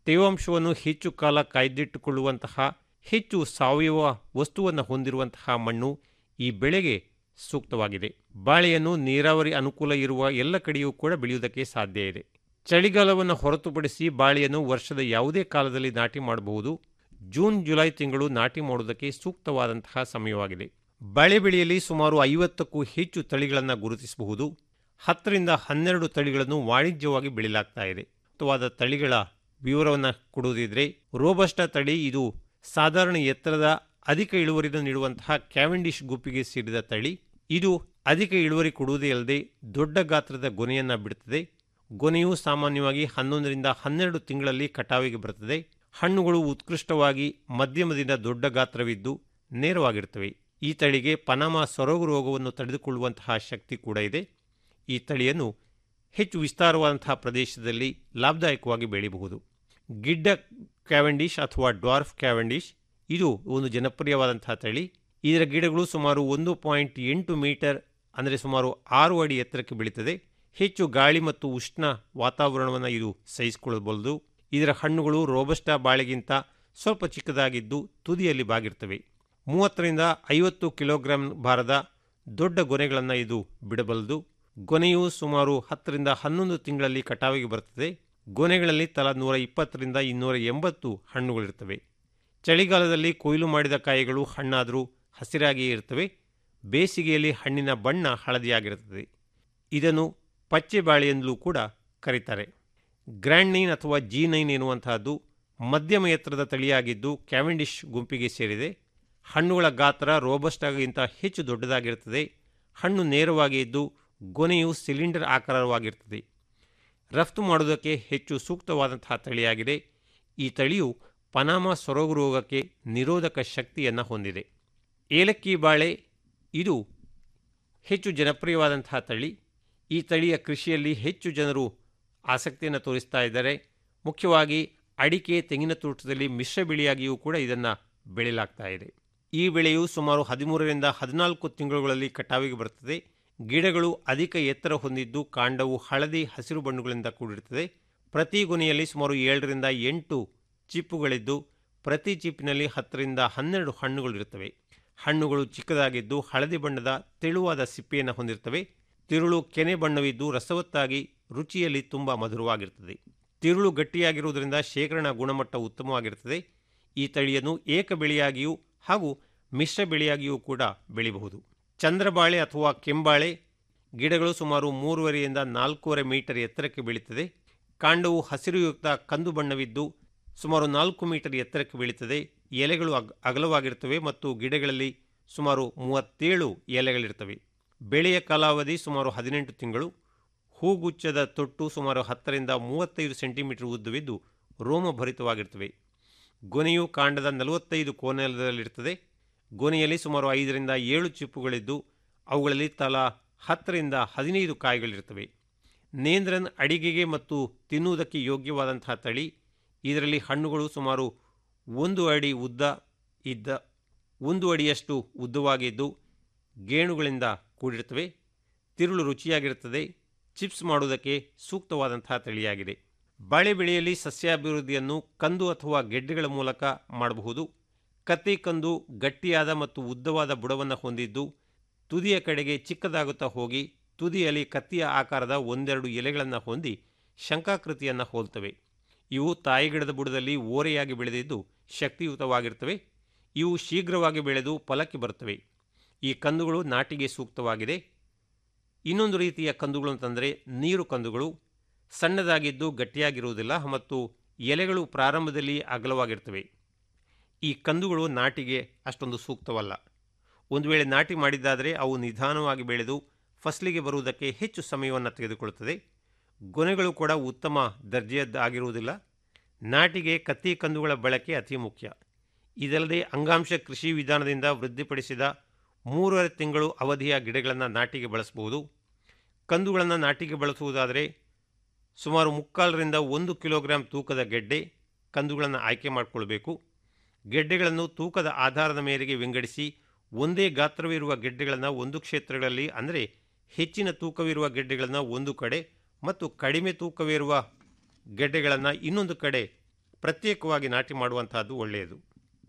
Speaker 17: ತೇವಾಂಶವನ್ನು ಹೆಚ್ಚು ಕಾಲ ಕಾಯ್ದಿಟ್ಟುಕೊಳ್ಳುವಂತಹ ಹೆಚ್ಚು ಸಾವಯವ ವಸ್ತುವನ್ನು ಹೊಂದಿರುವಂತಹ ಮಣ್ಣು ಈ ಬೆಳೆಗೆ ಸೂಕ್ತವಾಗಿದೆ ಬಾಳೆಯನ್ನು ನೀರಾವರಿ ಅನುಕೂಲ ಇರುವ ಎಲ್ಲ ಕಡೆಯೂ ಕೂಡ ಬೆಳೆಯುವುದಕ್ಕೆ ಸಾಧ್ಯ ಇದೆ ಚಳಿಗಾಲವನ್ನು ಹೊರತುಪಡಿಸಿ ಬಾಳೆಯನ್ನು ವರ್ಷದ ಯಾವುದೇ ಕಾಲದಲ್ಲಿ ನಾಟಿ ಮಾಡಬಹುದು ಜೂನ್ ಜುಲೈ ತಿಂಗಳು ನಾಟಿ ಮಾಡುವುದಕ್ಕೆ ಸೂಕ್ತವಾದಂತಹ ಸಮಯವಾಗಿದೆ ಬಾಳೆ ಬೆಳೆಯಲ್ಲಿ ಸುಮಾರು ಐವತ್ತಕ್ಕೂ ಹೆಚ್ಚು ತಳಿಗಳನ್ನು ಗುರುತಿಸಬಹುದು ಹತ್ತರಿಂದ ಹನ್ನೆರಡು ತಳಿಗಳನ್ನು ವಾಣಿಜ್ಯವಾಗಿ ಬೆಳೆಯಲಾಗ್ತಾ ಇದೆ ಸೂಕ್ತವಾದ ತಳಿಗಳ ವಿವರವನ್ನು ಕೊಡುವುದಿದ್ರೆ ರೋಬಸ್ಟ ತಳಿ ಇದು ಸಾಧಾರಣ ಎತ್ತರದ ಅಧಿಕ ಇಳುವರಿಯನ್ನು ನೀಡುವಂತಹ ಕ್ಯಾವೆಂಡಿಶ್ ಗುಂಪಿಗೆ ಸೇರಿದ ತಳಿ ಇದು ಅಧಿಕ ಇಳುವರಿ ಕೊಡುವುದೇ ಅಲ್ಲದೆ ದೊಡ್ಡ ಗಾತ್ರದ ಗೊನೆಯನ್ನು ಬಿಡುತ್ತದೆ ಗೊನೆಯು ಸಾಮಾನ್ಯವಾಗಿ ಹನ್ನೊಂದರಿಂದ ಹನ್ನೆರಡು ತಿಂಗಳಲ್ಲಿ ಕಟಾವಿಗೆ ಬರುತ್ತದೆ ಹಣ್ಣುಗಳು ಉತ್ಕೃಷ್ಟವಾಗಿ ಮಧ್ಯಮದಿಂದ ದೊಡ್ಡ ಗಾತ್ರವಿದ್ದು ನೇರವಾಗಿರುತ್ತವೆ ಈ ತಳಿಗೆ ಪನಾಮ ಸೊರಗು ರೋಗವನ್ನು ತಡೆದುಕೊಳ್ಳುವಂತಹ ಶಕ್ತಿ ಕೂಡ ಇದೆ ಈ ತಳಿಯನ್ನು ಹೆಚ್ಚು ವಿಸ್ತಾರವಾದಂತಹ ಪ್ರದೇಶದಲ್ಲಿ ಲಾಭದಾಯಕವಾಗಿ ಬೆಳೆಯಬಹುದು ಗಿಡ್ಡ ಕ್ಯಾವೆಂಡಿಶ್ ಅಥವಾ ಡ್ವಾರ್ಫ್ ಕ್ಯಾವೆಂಡಿಶ್ ಇದು ಒಂದು ಜನಪ್ರಿಯವಾದಂತಹ ತಳಿ ಇದರ ಗಿಡಗಳು ಸುಮಾರು ಒಂದು ಪಾಯಿಂಟ್ ಎಂಟು ಮೀಟರ್ ಅಂದರೆ ಸುಮಾರು ಆರು ಅಡಿ ಎತ್ತರಕ್ಕೆ ಬೆಳೀತದೆ ಹೆಚ್ಚು ಗಾಳಿ ಮತ್ತು ಉಷ್ಣ ವಾತಾವರಣವನ್ನು ಇದು ಸಹಿಸಿಕೊಳ್ಳಬಹುದು ಇದರ ಹಣ್ಣುಗಳು ರೋಬಸ್ಟಾ ಬಾಳೆಗಿಂತ ಸ್ವಲ್ಪ ಚಿಕ್ಕದಾಗಿದ್ದು ತುದಿಯಲ್ಲಿ ಬಾಗಿರ್ತವೆ ಮೂವತ್ತರಿಂದ ಐವತ್ತು ಕಿಲೋಗ್ರಾಂ ಭಾರದ ದೊಡ್ಡ ಗೊನೆಗಳನ್ನು ಇದು ಬಿಡಬಲ್ಲದು ಗೊನೆಯು ಸುಮಾರು ಹತ್ತರಿಂದ ಹನ್ನೊಂದು ತಿಂಗಳಲ್ಲಿ ಕಟಾವಿಗೆ ಬರುತ್ತದೆ ಗೊನೆಗಳಲ್ಲಿ ತಲಾ ನೂರ ಇಪ್ಪತ್ತರಿಂದ ಇನ್ನೂರ ಎಂಬತ್ತು ಹಣ್ಣುಗಳಿರ್ತವೆ ಚಳಿಗಾಲದಲ್ಲಿ ಕೊಯ್ಲು ಮಾಡಿದ ಕಾಯಿಗಳು ಹಣ್ಣಾದರೂ ಹಸಿರಾಗಿಯೇ ಇರ್ತವೆ ಬೇಸಿಗೆಯಲ್ಲಿ ಹಣ್ಣಿನ ಬಣ್ಣ ಹಳದಿಯಾಗಿರುತ್ತದೆ ಇದನ್ನು ಪಚ್ಚೆ ಬಾಳೆ ಎಂದಲೂ ಕೂಡ ಕರೀತಾರೆ ಗ್ರ್ಯಾಂಡ್ ನೈನ್ ಅಥವಾ ಜಿ ನೈನ್ ಎನ್ನುವಂತಹದ್ದು ಮಧ್ಯಮ ಎತ್ತರದ ತಳಿಯಾಗಿದ್ದು ಕ್ಯಾವೆಂಡಿಶ್ ಗುಂಪಿಗೆ ಸೇರಿದೆ ಹಣ್ಣುಗಳ ಗಾತ್ರ ರೋಬಸ್ಟಾಗಿಂತ ಹೆಚ್ಚು ದೊಡ್ಡದಾಗಿರುತ್ತದೆ ಹಣ್ಣು ನೇರವಾಗಿ ಇದ್ದು ಗೊನೆಯು ಸಿಲಿಂಡರ್ ಆಕಾರವಾಗಿರ್ತದೆ ರಫ್ತು ಮಾಡುವುದಕ್ಕೆ ಹೆಚ್ಚು ಸೂಕ್ತವಾದಂತಹ ತಳಿಯಾಗಿದೆ ಈ ತಳಿಯು ಪನಾಮ ಸೊರಗು ರೋಗಕ್ಕೆ ನಿರೋಧಕ ಶಕ್ತಿಯನ್ನು ಹೊಂದಿದೆ ಏಲಕ್ಕಿ ಬಾಳೆ ಇದು ಹೆಚ್ಚು ಜನಪ್ರಿಯವಾದಂತಹ ತಳಿ ಈ ತಳಿಯ ಕೃಷಿಯಲ್ಲಿ ಹೆಚ್ಚು ಜನರು ಆಸಕ್ತಿಯನ್ನು ತೋರಿಸ್ತಾ ಇದ್ದಾರೆ ಮುಖ್ಯವಾಗಿ ಅಡಿಕೆ ತೆಂಗಿನ ತೋಟದಲ್ಲಿ ಮಿಶ್ರ ಬೆಳೆಯಾಗಿಯೂ ಕೂಡ ಇದನ್ನು ಬೆಳೆಯಲಾಗ್ತಾ ಇದೆ ಈ ಬೆಳೆಯು ಸುಮಾರು ಹದಿಮೂರರಿಂದ ಹದಿನಾಲ್ಕು ತಿಂಗಳುಗಳಲ್ಲಿ ಕಟಾವಿಗೆ ಬರುತ್ತದೆ ಗಿಡಗಳು ಅಧಿಕ ಎತ್ತರ ಹೊಂದಿದ್ದು ಕಾಂಡವು ಹಳದಿ ಹಸಿರು ಬಣ್ಣಗಳಿಂದ ಕೂಡಿರುತ್ತದೆ ಪ್ರತಿ ಗೊನೆಯಲ್ಲಿ ಸುಮಾರು ಏಳರಿಂದ ಎಂಟು ಚಿಪ್ಪುಗಳಿದ್ದು ಪ್ರತಿ ಚಿಪ್ಪಿನಲ್ಲಿ ಹತ್ತರಿಂದ ಹನ್ನೆರಡು ಹಣ್ಣುಗಳಿರುತ್ತವೆ ಹಣ್ಣುಗಳು ಚಿಕ್ಕದಾಗಿದ್ದು ಹಳದಿ ಬಣ್ಣದ ತೆಳುವಾದ ಸಿಪ್ಪೆಯನ್ನು ಹೊಂದಿರುತ್ತವೆ ತಿರುಳು ಕೆನೆ ಬಣ್ಣವಿದ್ದು ರಸವತ್ತಾಗಿ ರುಚಿಯಲ್ಲಿ ತುಂಬ ಮಧುರವಾಗಿರುತ್ತದೆ ತಿರುಳು ಗಟ್ಟಿಯಾಗಿರುವುದರಿಂದ ಶೇಖರಣಾ ಗುಣಮಟ್ಟ ಉತ್ತಮವಾಗಿರುತ್ತದೆ ಈ ತಳಿಯನ್ನು ಏಕ ಬೆಳೆಯಾಗಿಯೂ ಹಾಗೂ ಮಿಶ್ರ ಬೆಳೆಯಾಗಿಯೂ ಕೂಡ ಬೆಳೆಯಬಹುದು ಚಂದ್ರಬಾಳೆ ಅಥವಾ ಕೆಂಬಾಳೆ ಗಿಡಗಳು ಸುಮಾರು ಮೂರುವರೆಯಿಂದ ನಾಲ್ಕೂವರೆ ಮೀಟರ್ ಎತ್ತರಕ್ಕೆ ಬೆಳೀತದೆ ಕಾಂಡವು ಹಸಿರುಯುಕ್ತ ಕಂದು ಬಣ್ಣವಿದ್ದು ಸುಮಾರು ನಾಲ್ಕು ಮೀಟರ್ ಎತ್ತರಕ್ಕೆ ಬೆಳೀತದೆ ಎಲೆಗಳು ಅಗ್ ಅಗಲವಾಗಿರ್ತವೆ ಮತ್ತು ಗಿಡಗಳಲ್ಲಿ ಸುಮಾರು ಮೂವತ್ತೇಳು ಎಲೆಗಳಿರ್ತವೆ ಬೆಳೆಯ ಕಾಲಾವಧಿ ಸುಮಾರು ಹದಿನೆಂಟು ತಿಂಗಳು ಹೂಗುಚ್ಛದ ತೊಟ್ಟು ಸುಮಾರು ಹತ್ತರಿಂದ ಮೂವತ್ತೈದು ಸೆಂಟಿಮೀಟರ್ ಉದ್ದವಿದ್ದು ರೋಮಭರಿತವಾಗಿರ್ತವೆ ಗೊನೆಯು ಕಾಂಡದ ನಲವತ್ತೈದು ಕೋನದಲ್ಲಿರ್ತದೆ ಗೊನೆಯಲ್ಲಿ ಸುಮಾರು ಐದರಿಂದ ಏಳು ಚಿಪ್ಪುಗಳಿದ್ದು ಅವುಗಳಲ್ಲಿ ತಲಾ ಹತ್ತರಿಂದ ಹದಿನೈದು ಕಾಯಿಗಳಿರ್ತವೆ ನೇಂದ್ರನ್ ಅಡಿಗೆಗೆ ಮತ್ತು ತಿನ್ನುವುದಕ್ಕೆ ಯೋಗ್ಯವಾದಂತಹ ತಳಿ ಇದರಲ್ಲಿ ಹಣ್ಣುಗಳು ಸುಮಾರು ಒಂದು ಅಡಿ ಉದ್ದ ಇದ್ದ ಒಂದು ಅಡಿಯಷ್ಟು ಉದ್ದವಾಗಿದ್ದು ಗೇಣುಗಳಿಂದ ಕೂಡಿರುತ್ತವೆ ತಿರುಳು ರುಚಿಯಾಗಿರುತ್ತದೆ ಚಿಪ್ಸ್ ಮಾಡುವುದಕ್ಕೆ ಸೂಕ್ತವಾದಂತಹ ತಳಿಯಾಗಿದೆ ಬಾಳೆ ಬೆಳೆಯಲ್ಲಿ ಸಸ್ಯಾಭಿವೃದ್ಧಿಯನ್ನು ಕಂದು ಅಥವಾ ಗೆಡ್ಡೆಗಳ ಮೂಲಕ ಮಾಡಬಹುದು ಕತ್ತಿ ಕಂದು ಗಟ್ಟಿಯಾದ ಮತ್ತು ಉದ್ದವಾದ ಬುಡವನ್ನು ಹೊಂದಿದ್ದು ತುದಿಯ ಕಡೆಗೆ ಚಿಕ್ಕದಾಗುತ್ತಾ ಹೋಗಿ ತುದಿಯಲ್ಲಿ ಕತ್ತಿಯ ಆಕಾರದ ಒಂದೆರಡು ಎಲೆಗಳನ್ನು ಹೊಂದಿ ಶಂಕಾಕೃತಿಯನ್ನು ಹೋಲ್ತವೆ ಇವು ತಾಯಿಗಿಡದ ಬುಡದಲ್ಲಿ ಓರೆಯಾಗಿ ಬೆಳೆದಿದ್ದು ಶಕ್ತಿಯುತವಾಗಿರ್ತವೆ ಇವು ಶೀಘ್ರವಾಗಿ ಬೆಳೆದು ಫಲಕ್ಕೆ ಬರುತ್ತವೆ ಈ ಕಂದುಗಳು ನಾಟಿಗೆ ಸೂಕ್ತವಾಗಿದೆ ಇನ್ನೊಂದು ರೀತಿಯ ಕಂದುಗಳು ಅಂತಂದರೆ ನೀರು ಕಂದುಗಳು ಸಣ್ಣದಾಗಿದ್ದು ಗಟ್ಟಿಯಾಗಿರುವುದಿಲ್ಲ ಮತ್ತು ಎಲೆಗಳು ಪ್ರಾರಂಭದಲ್ಲಿ ಅಗಲವಾಗಿರ್ತವೆ ಈ ಕಂದುಗಳು ನಾಟಿಗೆ ಅಷ್ಟೊಂದು ಸೂಕ್ತವಲ್ಲ ಒಂದು ವೇಳೆ ನಾಟಿ ಮಾಡಿದ್ದಾದರೆ ಅವು ನಿಧಾನವಾಗಿ ಬೆಳೆದು ಫಸಲಿಗೆ ಬರುವುದಕ್ಕೆ ಹೆಚ್ಚು ಸಮಯವನ್ನು ತೆಗೆದುಕೊಳ್ಳುತ್ತದೆ ಗೊನೆಗಳು ಕೂಡ ಉತ್ತಮ ದರ್ಜೆಯದ್ದಾಗಿರುವುದಿಲ್ಲ ನಾಟಿಗೆ ಕತ್ತಿ ಕಂದುಗಳ ಬಳಕೆ ಅತಿ ಮುಖ್ಯ ಇದಲ್ಲದೆ ಅಂಗಾಂಶ ಕೃಷಿ ವಿಧಾನದಿಂದ ವೃದ್ಧಿಪಡಿಸಿದ ಮೂರುವರೆ ತಿಂಗಳು ಅವಧಿಯ ಗಿಡಗಳನ್ನು ನಾಟಿಗೆ ಬಳಸಬಹುದು ಕಂದುಗಳನ್ನು ನಾಟಿಗೆ ಬಳಸುವುದಾದರೆ ಸುಮಾರು ಮುಕ್ಕಾಲರಿಂದ ಒಂದು ಕಿಲೋಗ್ರಾಂ ತೂಕದ ಗೆಡ್ಡೆ ಕಂದುಗಳನ್ನು ಆಯ್ಕೆ ಮಾಡಿಕೊಳ್ಬೇಕು ಗೆಡ್ಡೆಗಳನ್ನು ತೂಕದ ಆಧಾರದ ಮೇರೆಗೆ ವಿಂಗಡಿಸಿ ಒಂದೇ ಗಾತ್ರವಿರುವ ಗೆಡ್ಡೆಗಳನ್ನು ಒಂದು ಕ್ಷೇತ್ರಗಳಲ್ಲಿ ಅಂದರೆ ಹೆಚ್ಚಿನ ತೂಕವಿರುವ ಗೆಡ್ಡೆಗಳನ್ನು ಒಂದು ಕಡೆ ಮತ್ತು ಕಡಿಮೆ ತೂಕವಿರುವ ಗೆಡ್ಡೆಗಳನ್ನು ಇನ್ನೊಂದು ಕಡೆ ಪ್ರತ್ಯೇಕವಾಗಿ ನಾಟಿ ಮಾಡುವಂತಹದ್ದು ಒಳ್ಳೆಯದು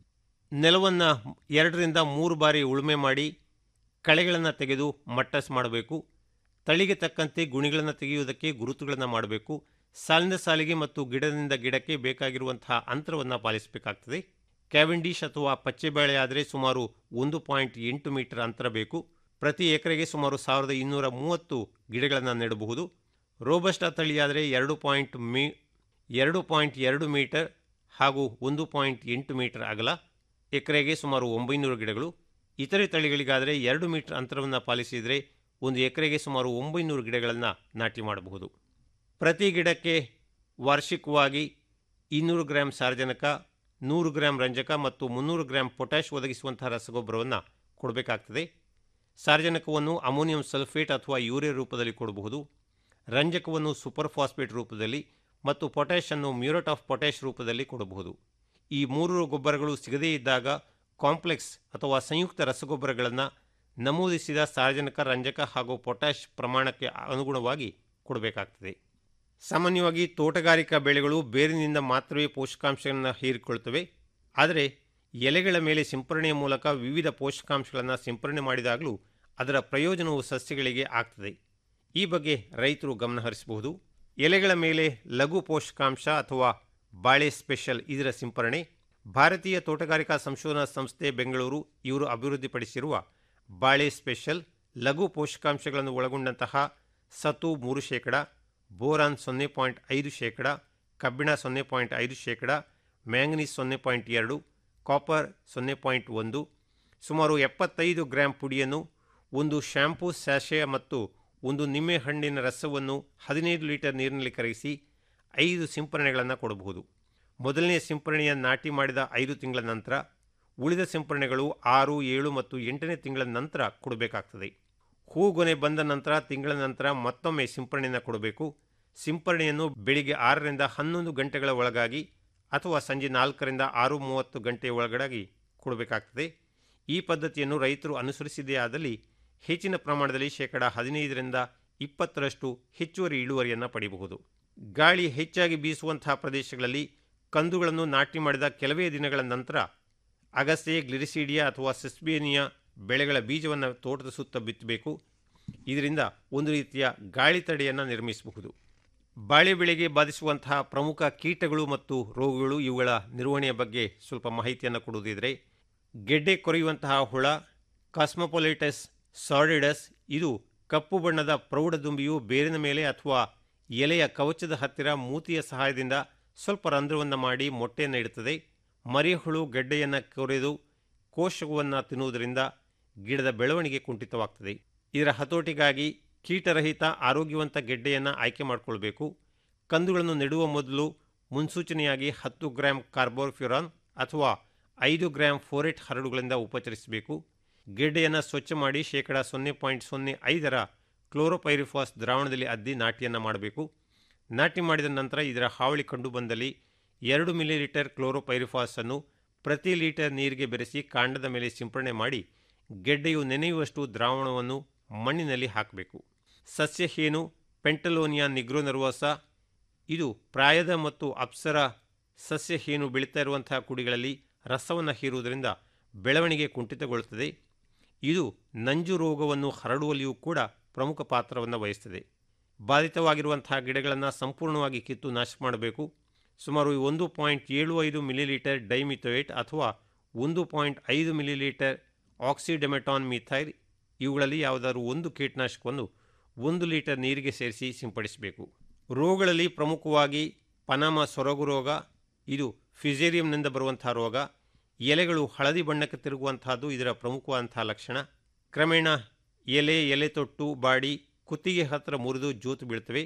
Speaker 17: ನೆಲವನ್ನು ಎರಡರಿಂದ ಮೂರು ಬಾರಿ ಉಳುಮೆ ಮಾಡಿ ಕಳೆಗಳನ್ನು ತೆಗೆದು ಮಟ್ಟಸ್ ಮಾಡಬೇಕು ತಳಿಗೆ ತಕ್ಕಂತೆ ಗುಣಿಗಳನ್ನು ತೆಗೆಯುವುದಕ್ಕೆ ಗುರುತುಗಳನ್ನು ಮಾಡಬೇಕು ಸಾಲಿನ ಸಾಲಿಗೆ ಮತ್ತು ಗಿಡದಿಂದ ಗಿಡಕ್ಕೆ ಬೇಕಾಗಿರುವಂತಹ ಅಂತರವನ್ನು ಪಾಲಿಸಬೇಕಾಗ್ತದೆ ಕ್ಯಾವೆಂಡಿಶ್ ಅಥವಾ ಪಚ್ಚೆಬೇಳೆ ಆದರೆ ಸುಮಾರು ಒಂದು ಪಾಯಿಂಟ್ ಎಂಟು ಮೀಟರ್ ಅಂತರ ಬೇಕು ಪ್ರತಿ ಎಕರೆಗೆ ಸುಮಾರು ಸಾವಿರದ ಇನ್ನೂರ ಮೂವತ್ತು ಗಿಡಗಳನ್ನು ನೆಡಬಹುದು ರೋಬಸ್ಟಾ ತಳಿಯಾದರೆ ಎರಡು ಪಾಯಿಂಟ್ ಮೀ ಎರಡು ಪಾಯಿಂಟ್ ಎರಡು ಮೀಟರ್ ಹಾಗೂ ಒಂದು ಪಾಯಿಂಟ್ ಎಂಟು ಮೀಟರ್ ಅಗಲ ಎಕರೆಗೆ ಸುಮಾರು ಒಂಬೈನೂರು ಗಿಡಗಳು ಇತರೆ ತಳಿಗಳಿಗಾದರೆ ಎರಡು ಮೀಟರ್ ಅಂತರವನ್ನು ಪಾಲಿಸಿದರೆ ಒಂದು ಎಕರೆಗೆ ಸುಮಾರು ಒಂಬೈನೂರು ಗಿಡಗಳನ್ನು ನಾಟಿ ಮಾಡಬಹುದು ಪ್ರತಿ ಗಿಡಕ್ಕೆ ವಾರ್ಷಿಕವಾಗಿ ಇನ್ನೂರು ಗ್ರಾಂ ಸಾರಜನಕ ನೂರು ಗ್ರಾಂ ರಂಜಕ ಮತ್ತು ಮುನ್ನೂರು ಗ್ರಾಂ ಪೊಟ್ಯಾಷ್ ಒದಗಿಸುವಂತಹ ರಸಗೊಬ್ಬರವನ್ನು ಕೊಡಬೇಕಾಗ್ತದೆ ಸಾರಜನಕವನ್ನು ಅಮೋನಿಯಂ ಸಲ್ಫೇಟ್ ಅಥವಾ ಯೂರಿಯಾ ರೂಪದಲ್ಲಿ ಕೊಡಬಹುದು ರಂಜಕವನ್ನು ಸೂಪರ್ ಫಾಸ್ಫೇಟ್ ರೂಪದಲ್ಲಿ ಮತ್ತು ಪೊಟ್ಯಾಷ್ ಅನ್ನು ಮ್ಯೂರೇಟ್ ಆಫ್ ಪೊಟ್ಯಾಷ್ ರೂಪದಲ್ಲಿ ಕೊಡಬಹುದು ಈ ಮೂರು ಗೊಬ್ಬರಗಳು ಸಿಗದೇ ಇದ್ದಾಗ ಕಾಂಪ್ಲೆಕ್ಸ್ ಅಥವಾ ಸಂಯುಕ್ತ ರಸಗೊಬ್ಬರಗಳನ್ನು ನಮೂದಿಸಿದ ಸಾರಜನಕ ರಂಜಕ ಹಾಗೂ ಪೊಟ್ಯಾಷ್ ಪ್ರಮಾಣಕ್ಕೆ ಅನುಗುಣವಾಗಿ ಕೊಡಬೇಕಾಗ್ತದೆ ಸಾಮಾನ್ಯವಾಗಿ ತೋಟಗಾರಿಕಾ ಬೆಳೆಗಳು ಬೇರಿನಿಂದ ಮಾತ್ರವೇ ಪೋಷಕಾಂಶಗಳನ್ನು ಹೀರಿಕೊಳ್ಳುತ್ತವೆ ಆದರೆ ಎಲೆಗಳ ಮೇಲೆ ಸಿಂಪರಣೆಯ ಮೂಲಕ ವಿವಿಧ ಪೋಷಕಾಂಶಗಳನ್ನು ಸಿಂಪರಣೆ ಮಾಡಿದಾಗಲೂ ಅದರ ಪ್ರಯೋಜನವು ಸಸ್ಯಗಳಿಗೆ ಆಗ್ತದೆ ಈ ಬಗ್ಗೆ ರೈತರು ಗಮನಹರಿಸಬಹುದು ಎಲೆಗಳ ಮೇಲೆ ಲಘು ಪೋಷಕಾಂಶ ಅಥವಾ ಬಾಳೆ ಸ್ಪೆಷಲ್ ಇದರ ಸಿಂಪರಣೆ ಭಾರತೀಯ ತೋಟಗಾರಿಕಾ ಸಂಶೋಧನಾ ಸಂಸ್ಥೆ ಬೆಂಗಳೂರು ಇವರು ಅಭಿವೃದ್ಧಿಪಡಿಸಿರುವ ಬಾಳೆ ಸ್ಪೆಷಲ್ ಲಘು ಪೋಷಕಾಂಶಗಳನ್ನು ಒಳಗೊಂಡಂತಹ ಸತು ಮೂರು ಶೇಕಡ ಬೋರಾನ್ ಸೊನ್ನೆ ಪಾಯಿಂಟ್ ಐದು ಶೇಕಡ ಕಬ್ಬಿಣ ಸೊನ್ನೆ ಪಾಯಿಂಟ್ ಐದು ಶೇಕಡ ಮ್ಯಾಂಗನೀಸ್ ಸೊನ್ನೆ ಪಾಯಿಂಟ್ ಎರಡು ಕಾಪರ್ ಸೊನ್ನೆ ಪಾಯಿಂಟ್ ಒಂದು ಸುಮಾರು ಎಪ್ಪತ್ತೈದು ಗ್ರಾಂ ಪುಡಿಯನ್ನು ಒಂದು ಶ್ಯಾಂಪೂ ಸ್ಯಾಶೆ ಮತ್ತು ಒಂದು ನಿಂಬೆಹಣ್ಣಿನ ರಸವನ್ನು ಹದಿನೈದು ಲೀಟರ್ ನೀರಿನಲ್ಲಿ ಕರಗಿಸಿ ಐದು ಸಿಂಪರಣೆಗಳನ್ನು ಕೊಡಬಹುದು ಮೊದಲನೇ ಸಿಂಪರಣೆಯ ನಾಟಿ ಮಾಡಿದ ಐದು ತಿಂಗಳ ನಂತರ ಉಳಿದ ಸಿಂಪರಣೆಗಳು ಆರು ಏಳು ಮತ್ತು ಎಂಟನೇ ತಿಂಗಳ ನಂತರ ಕೊಡಬೇಕಾಗ್ತದೆ ಹೂಗೊನೆ ಬಂದ ನಂತರ ತಿಂಗಳ ನಂತರ ಮತ್ತೊಮ್ಮೆ ಸಿಂಪರಣೆಯನ್ನು ಕೊಡಬೇಕು ಸಿಂಪರಣೆಯನ್ನು ಬೆಳಿಗ್ಗೆ ಆರರಿಂದ ಹನ್ನೊಂದು ಗಂಟೆಗಳ ಒಳಗಾಗಿ ಅಥವಾ ಸಂಜೆ ನಾಲ್ಕರಿಂದ ಆರು ಮೂವತ್ತು ಗಂಟೆಯ ಒಳಗಡೆ ಕೊಡಬೇಕಾಗ್ತದೆ ಈ ಪದ್ಧತಿಯನ್ನು ರೈತರು ಅನುಸರಿಸಿದೇ ಆದಲ್ಲಿ ಹೆಚ್ಚಿನ ಪ್ರಮಾಣದಲ್ಲಿ ಶೇಕಡ ಹದಿನೈದರಿಂದ ಇಪ್ಪತ್ತರಷ್ಟು ಹೆಚ್ಚುವರಿ ಇಳುವರಿಯನ್ನು ಪಡೆಯಬಹುದು ಗಾಳಿ ಹೆಚ್ಚಾಗಿ ಬೀಸುವಂತಹ ಪ್ರದೇಶಗಳಲ್ಲಿ ಕಂದುಗಳನ್ನು ನಾಟಿ ಮಾಡಿದ ಕೆಲವೇ ದಿನಗಳ ನಂತರ ಅಗಸೆ ಗ್ಲಿರಿಸಿಡಿಯಾ ಅಥವಾ ಸೆಸ್ಬೇನಿಯಾ ಬೆಳೆಗಳ ಬೀಜವನ್ನು ತೋಟದ ಸುತ್ತ ಬಿತ್ತಬೇಕು ಇದರಿಂದ ಒಂದು ರೀತಿಯ ಗಾಳಿ ತಡೆಯನ್ನು ನಿರ್ಮಿಸಬಹುದು ಬಾಳೆ ಬೆಳೆಗೆ ಬಾಧಿಸುವಂತಹ ಪ್ರಮುಖ ಕೀಟಗಳು ಮತ್ತು ರೋಗಗಳು ಇವುಗಳ ನಿರ್ವಹಣೆಯ ಬಗ್ಗೆ ಸ್ವಲ್ಪ ಮಾಹಿತಿಯನ್ನು ಕೊಡುವುದಿದ್ರೆ ಗೆಡ್ಡೆ ಕೊರೆಯುವಂತಹ ಹುಳ ಕಾಸ್ಮೊಪೊಲಿಟಸ್ ಸಾರ್ಡಿಡಸ್ ಇದು ಕಪ್ಪು ಬಣ್ಣದ ಪ್ರೌಢದುಂಬಿಯು ಬೇರಿನ ಮೇಲೆ ಅಥವಾ ಎಲೆಯ ಕವಚದ ಹತ್ತಿರ ಮೂತಿಯ ಸಹಾಯದಿಂದ ಸ್ವಲ್ಪ ರಂಧ್ರವನ್ನು ಮಾಡಿ ಮೊಟ್ಟೆಯನ್ನು ಇಡುತ್ತದೆ ಮರಿಹುಳು ಗೆಡ್ಡೆಯನ್ನು ಕೊರೆದು ಕೋಶವನ್ನು ತಿನ್ನುವುದರಿಂದ ಗಿಡದ ಬೆಳವಣಿಗೆ ಕುಂಠಿತವಾಗ್ತದೆ ಇದರ ಹತೋಟಿಗಾಗಿ ಕೀಟರಹಿತ ಆರೋಗ್ಯವಂತ ಗೆಡ್ಡೆಯನ್ನು ಆಯ್ಕೆ ಮಾಡಿಕೊಳ್ಬೇಕು ಕಂದುಗಳನ್ನು ನೆಡುವ ಮೊದಲು ಮುನ್ಸೂಚನೆಯಾಗಿ ಹತ್ತು ಗ್ರಾಂ ಕಾರ್ಬೋಫ್ಯುರಾನ್ ಅಥವಾ ಐದು ಗ್ರಾಂ ಫೋರೆಟ್ ಹರಡುಗಳಿಂದ ಉಪಚರಿಸಬೇಕು ಗೆಡ್ಡೆಯನ್ನು ಸ್ವಚ್ಛ ಮಾಡಿ ಶೇಕಡ ಸೊನ್ನೆ ಪಾಯಿಂಟ್ ಸೊನ್ನೆ ಐದರ ಕ್ಲೋರೋಪೈರಿಫಾಸ್ ದ್ರಾವಣದಲ್ಲಿ ಅದ್ದಿ ನಾಟಿಯನ್ನು ಮಾಡಬೇಕು ನಾಟಿ ಮಾಡಿದ ನಂತರ ಇದರ ಹಾವಳಿ ಕಂಡು ಬಂದಲ್ಲಿ ಎರಡು ಮಿಲಿಲೀಟರ್ ಕ್ಲೋರೋಪೈರಿಫಾಸನ್ನು ಪ್ರತಿ ಲೀಟರ್ ನೀರಿಗೆ ಬೆರೆಸಿ ಕಾಂಡದ ಮೇಲೆ ಸಿಂಪರಣೆ ಮಾಡಿ ಗೆಡ್ಡೆಯು ನೆನೆಯುವಷ್ಟು ದ್ರಾವಣವನ್ನು ಮಣ್ಣಿನಲ್ಲಿ ಹಾಕಬೇಕು ಸಸ್ಯ ಹೇನು ಪೆಂಟಲೋನಿಯಾ ನಿಗ್ರೋನರ್ವಸ ಇದು ಪ್ರಾಯದ ಮತ್ತು ಅಪ್ಸರ ಸಸ್ಯ ಹೇನು ಬೆಳೀತಾ ಇರುವಂತಹ ಕುಡಿಗಳಲ್ಲಿ ರಸವನ್ನು ಹೀರುವುದರಿಂದ ಬೆಳವಣಿಗೆ ಕುಂಠಿತಗೊಳ್ಳುತ್ತದೆ ಇದು ನಂಜು ರೋಗವನ್ನು ಹರಡುವಲ್ಲಿಯೂ ಕೂಡ ಪ್ರಮುಖ ಪಾತ್ರವನ್ನು ವಹಿಸ್ತದೆ ಬಾಧಿತವಾಗಿರುವಂತಹ ಗಿಡಗಳನ್ನು ಸಂಪೂರ್ಣವಾಗಿ ಕಿತ್ತು ನಾಶ ಮಾಡಬೇಕು ಸುಮಾರು ಒಂದು ಪಾಯಿಂಟ್ ಏಳು ಐದು ಮಿಲಿಲೀಟರ್ ಡೈಮಿಥೋಯೇಟ್ ಅಥವಾ ಒಂದು ಪಾಯಿಂಟ್ ಐದು ಮಿಲಿಲೀಟರ್ ಆಕ್ಸಿಡೆಮೆಟಾನ್ ಮಿಥೈಲ್ ಇವುಗಳಲ್ಲಿ ಯಾವುದಾದ್ರೂ ಒಂದು ಕೀಟನಾಶಕವನ್ನು ಒಂದು ಲೀಟರ್ ನೀರಿಗೆ ಸೇರಿಸಿ ಸಿಂಪಡಿಸಬೇಕು ರೋಗಗಳಲ್ಲಿ ಪ್ರಮುಖವಾಗಿ ಪನಾಮ ಸೊರಗು ರೋಗ ಇದು ಫಿಸೇರಿಯಂನಿಂದ ಬರುವಂತಹ ರೋಗ ಎಲೆಗಳು ಹಳದಿ ಬಣ್ಣಕ್ಕೆ ತಿರುಗುವಂತಹದ್ದು ಇದರ ಪ್ರಮುಖವಾದಂತಹ ಲಕ್ಷಣ ಕ್ರಮೇಣ ಎಲೆ ಎಲೆ ತೊಟ್ಟು ಬಾಡಿ ಕುತ್ತಿಗೆ ಹತ್ತಿರ ಮುರಿದು ಜೋತು ಬೀಳ್ತವೆ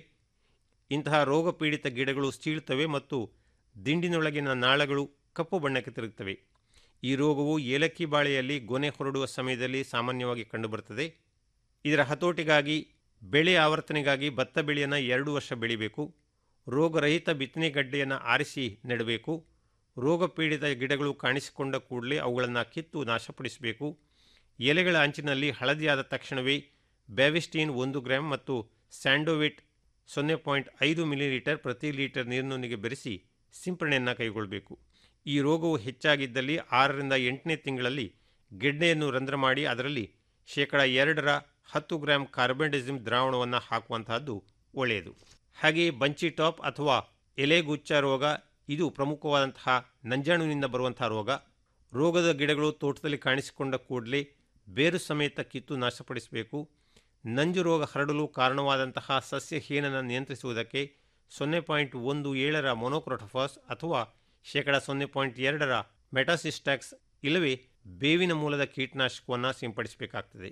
Speaker 17: ಇಂತಹ ರೋಗ ಪೀಡಿತ ಗಿಡಗಳು ಸೀಳ್ತವೆ ಮತ್ತು ದಿಂಡಿನೊಳಗಿನ ನಾಳಗಳು ಕಪ್ಪು ಬಣ್ಣಕ್ಕೆ ತಿರುಗುತ್ತವೆ ಈ ರೋಗವು ಏಲಕ್ಕಿ ಬಾಳೆಯಲ್ಲಿ ಗೊನೆ ಹೊರಡುವ ಸಮಯದಲ್ಲಿ ಸಾಮಾನ್ಯವಾಗಿ ಕಂಡುಬರುತ್ತದೆ ಇದರ ಹತೋಟಿಗಾಗಿ ಬೆಳೆ ಆವರ್ತನೆಗಾಗಿ ಭತ್ತ ಬೆಳೆಯನ್ನು ಎರಡು ವರ್ಷ ಬೆಳಿಬೇಕು ರೋಗರಹಿತ ಬಿತ್ತನೆ ಗಡ್ಡೆಯನ್ನು ಆರಿಸಿ ನೆಡಬೇಕು ರೋಗ ಪೀಡಿತ ಗಿಡಗಳು ಕಾಣಿಸಿಕೊಂಡ ಕೂಡಲೇ ಅವುಗಳನ್ನು ಕಿತ್ತು ನಾಶಪಡಿಸಬೇಕು ಎಲೆಗಳ ಅಂಚಿನಲ್ಲಿ ಹಳದಿಯಾದ ತಕ್ಷಣವೇ ಬ್ಯಾವಿಸ್ಟೀನ್ ಒಂದು ಗ್ರಾಂ ಮತ್ತು ಸ್ಯಾಂಡೋವಿಟ್ ಸೊನ್ನೆ ಪಾಯಿಂಟ್ ಐದು ಮಿಲಿಲೀಟರ್ ಪ್ರತಿ ಲೀಟರ್ ನೀರಿನೊಂದಿಗೆ ಬೆರೆಸಿ ಸಿಂಪರಣೆಯನ್ನು ಕೈಗೊಳ್ಳಬೇಕು ಈ ರೋಗವು ಹೆಚ್ಚಾಗಿದ್ದಲ್ಲಿ ಆರರಿಂದ ಎಂಟನೇ ತಿಂಗಳಲ್ಲಿ ಗೆಡ್ಡೆಯನ್ನು ರಂಧ್ರ ಮಾಡಿ ಅದರಲ್ಲಿ ಶೇಕಡ ಎರಡರ ಹತ್ತು ಗ್ರಾಂ ಕಾರ್ಬೆಂಡಿಸಿಮ್ ದ್ರಾವಣವನ್ನು ಹಾಕುವಂತಹದ್ದು ಒಳ್ಳೆಯದು ಹಾಗೆಯೇ ಬಂಚಿ ಟಾಪ್ ಅಥವಾ ಎಲೆಗುಚ್ಚ ರೋಗ ಇದು ಪ್ರಮುಖವಾದಂತಹ ನಂಜಾಣುವಿನಿಂದ ಬರುವಂತಹ ರೋಗ ರೋಗದ ಗಿಡಗಳು ತೋಟದಲ್ಲಿ ಕಾಣಿಸಿಕೊಂಡ ಕೂಡಲೇ ಬೇರು ಸಮೇತ ಕಿತ್ತು ನಾಶಪಡಿಸಬೇಕು ನಂಜು ರೋಗ ಹರಡಲು ಕಾರಣವಾದಂತಹ ಸಸ್ಯಹೀನನ ನಿಯಂತ್ರಿಸುವುದಕ್ಕೆ ಸೊನ್ನೆ ಪಾಯಿಂಟ್ ಒಂದು ಏಳರ ಮೊನೋಕ್ರೋಟೋಫಾಸ್ ಅಥವಾ ಶೇಕಡ ಸೊನ್ನೆ ಪಾಯಿಂಟ್ ಎರಡರ ಮೆಟಾಸಿಸ್ಟ್ಯಾಕ್ಸ್ ಇಲ್ಲವೇ ಬೇವಿನ ಮೂಲದ ಕೀಟನಾಶಕವನ್ನು ಸಿಂಪಡಿಸಬೇಕಾಗ್ತದೆ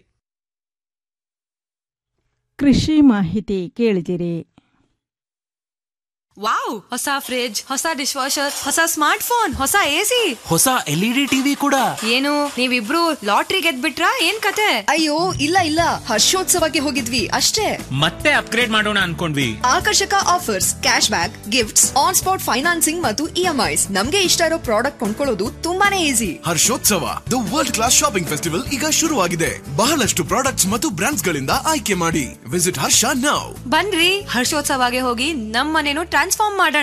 Speaker 1: ಕೃಷಿ ಮಾಹಿತಿ ಕೇಳಿದಿರಿ
Speaker 6: ವಾವ್ ಹೊಸ ಫ್ರಿಡ್ಜ್ ಹೊಸ ಡಿಶ್ ವಾಷರ್ ಹೊಸ ಸ್ಮಾರ್ಟ್ ಫೋನ್ ಹೊಸ ಎಸಿ
Speaker 7: ಹೊಸ ಎಲ್ ಇ ಡಿ ಟಿವಿ ಕೂಡ
Speaker 6: ಏನು ನೀವಿಬ್ರು ಲಾಟ್ರಿ ಗೆದ್ಬಿಟ್ರಾ ಏನ್ ಕತೆ
Speaker 8: ಅಯ್ಯೋ ಇಲ್ಲ ಇಲ್ಲ ಹರ್ಷೋತ್ಸವಕ್ಕೆ ಹೋಗಿದ್ವಿ ಅಷ್ಟೇ
Speaker 7: ಮತ್ತೆ ಅಪ್ಗ್ರೇಡ್ ಮಾಡೋಣ ಅನ್ಕೊಂಡ್ವಿ
Speaker 8: ಆಕರ್ಷಕ offers cashback gifts on spot financing ಮತ್ತು ಇಎಂಐಸ್ ನಮ್ಗೆ ಇಷ್ಟ ಇರೋ ಪ್ರಾಡಕ್ಟ್ ಕೊಂಡ್ಕೊಳ್ಳೋದು ತುಂಬಾನೇ easy
Speaker 9: Harshotsava the world class shopping festival ಈಗ ಶುರುವಾಗಿದೆ ಬಹಳಷ್ಟು ಪ್ರಾಡಕ್ಟ್ಸ್ ಮತ್ತು ಬ್ರಾಂಡ್ಸ್ ಗಳಿಂದ ಆಯ್ಕೆ ಮಾಡಿ ವಿಸಿಟ್ ಹರ್ಷ ನೌ
Speaker 6: ಬನ್ರಿ ಹರ್ಷೋತ್ಸವಗೆ ಹೋಗಿ ನಮ್ಮನೇನು ಟ್ರಾನ್ಸ್ಫಾರ್ಮ್ ಮಾಡೋಣ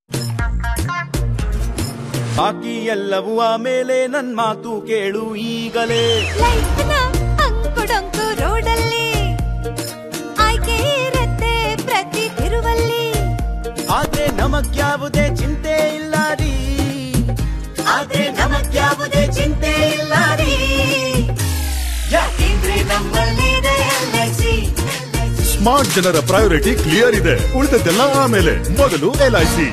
Speaker 15: ಬಾಕಿ ಎಲ್ಲವೂ ಆಮೇಲೆ ನನ್ ಮಾತು ಕೇಳು ಈಗಲೇ
Speaker 18: ಅಂಕುಡೊಂಕು ರೋಡಲ್ಲಿ ಆಯ್ಕೆ ಇರತ್ತೆ ಪ್ರತಿ ತಿರುವಲ್ಲಿ
Speaker 15: ಆದ್ರೆ ನಮಗ್ಯಾವುದೇ ಚಿಂತೆ ಇಲ್ಲ ರೀ ಆದ್ರೆ ನಮಗ್ಯಾವುದೇ ಚಿಂತೆ ಇಲ್ಲ ರೀ ಯಾಕೆಂದ್ರೆ ನಮ್ಮಲ್ಲಿದೆ ಎಲ್ಐಸಿ
Speaker 19: ಸ್ಮಾರ್ಟ್ ಜನರ ಪ್ರಯಾರಿಟಿ ಕ್ಲಿಯರ್ ಇದೆ ಉಳಿದದ್ದೆಲ್ಲ ಆಮೇಲೆ ಮೊದಲು ಎಲ್ಐಸಿ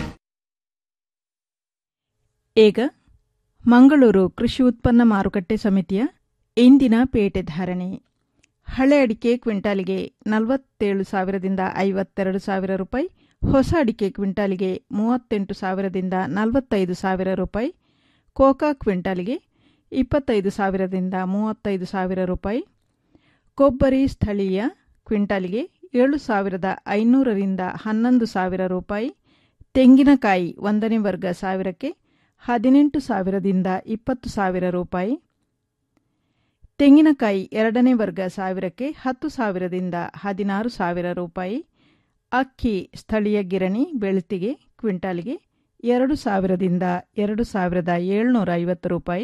Speaker 1: ಈಗ ಮಂಗಳೂರು ಕೃಷಿ ಉತ್ಪನ್ನ ಮಾರುಕಟ್ಟೆ ಸಮಿತಿಯ ಇಂದಿನ ಪೇಟೆ ಧಾರಣೆ ಹಳೆ ಅಡಿಕೆ ಕ್ವಿಂಟಾಲಿಗೆ ನಲವತ್ತೇಳು ಸಾವಿರದಿಂದ ಐವತ್ತೆರಡು ಸಾವಿರ ರೂಪಾಯಿ ಹೊಸ ಅಡಿಕೆ ಕ್ವಿಂಟಾಲಿಗೆ ಮೂವತ್ತೆಂಟು ಸಾವಿರದಿಂದ ನಲವತ್ತೈದು ಸಾವಿರ ರೂಪಾಯಿ ಕೋಕಾ ಕ್ವಿಂಟಾಲಿಗೆ ಇಪ್ಪತ್ತೈದು ಸಾವಿರದಿಂದ ಮೂವತ್ತೈದು ಸಾವಿರ ರೂಪಾಯಿ ಕೊಬ್ಬರಿ ಸ್ಥಳೀಯ ಕ್ವಿಂಟಾಲಿಗೆ ಏಳು ಸಾವಿರದ ಐನೂರರಿಂದ ಹನ್ನೊಂದು ಸಾವಿರ ರೂಪಾಯಿ ತೆಂಗಿನಕಾಯಿ ಒಂದನೇ ವರ್ಗ ಸಾವಿರಕ್ಕೆ ಹದಿನೆಂಟು ಸಾವಿರದಿಂದ ಇಪ್ಪತ್ತು ಸಾವಿರ ರೂಪಾಯಿ ತೆಂಗಿನಕಾಯಿ ಎರಡನೇ ವರ್ಗ ಸಾವಿರಕ್ಕೆ ಹತ್ತು ಸಾವಿರದಿಂದ ಹದಿನಾರು ಸಾವಿರ ರೂಪಾಯಿ ಅಕ್ಕಿ ಸ್ಥಳೀಯ ಗಿರಣಿ ಬೆಳ್ತಿಗೆ ಕ್ವಿಂಟಾಲಿಗೆ ಎರಡು ಸಾವಿರದಿಂದ ಎರಡು ಸಾವಿರದ ಏಳ್ನೂರ ಐವತ್ತು ರೂಪಾಯಿ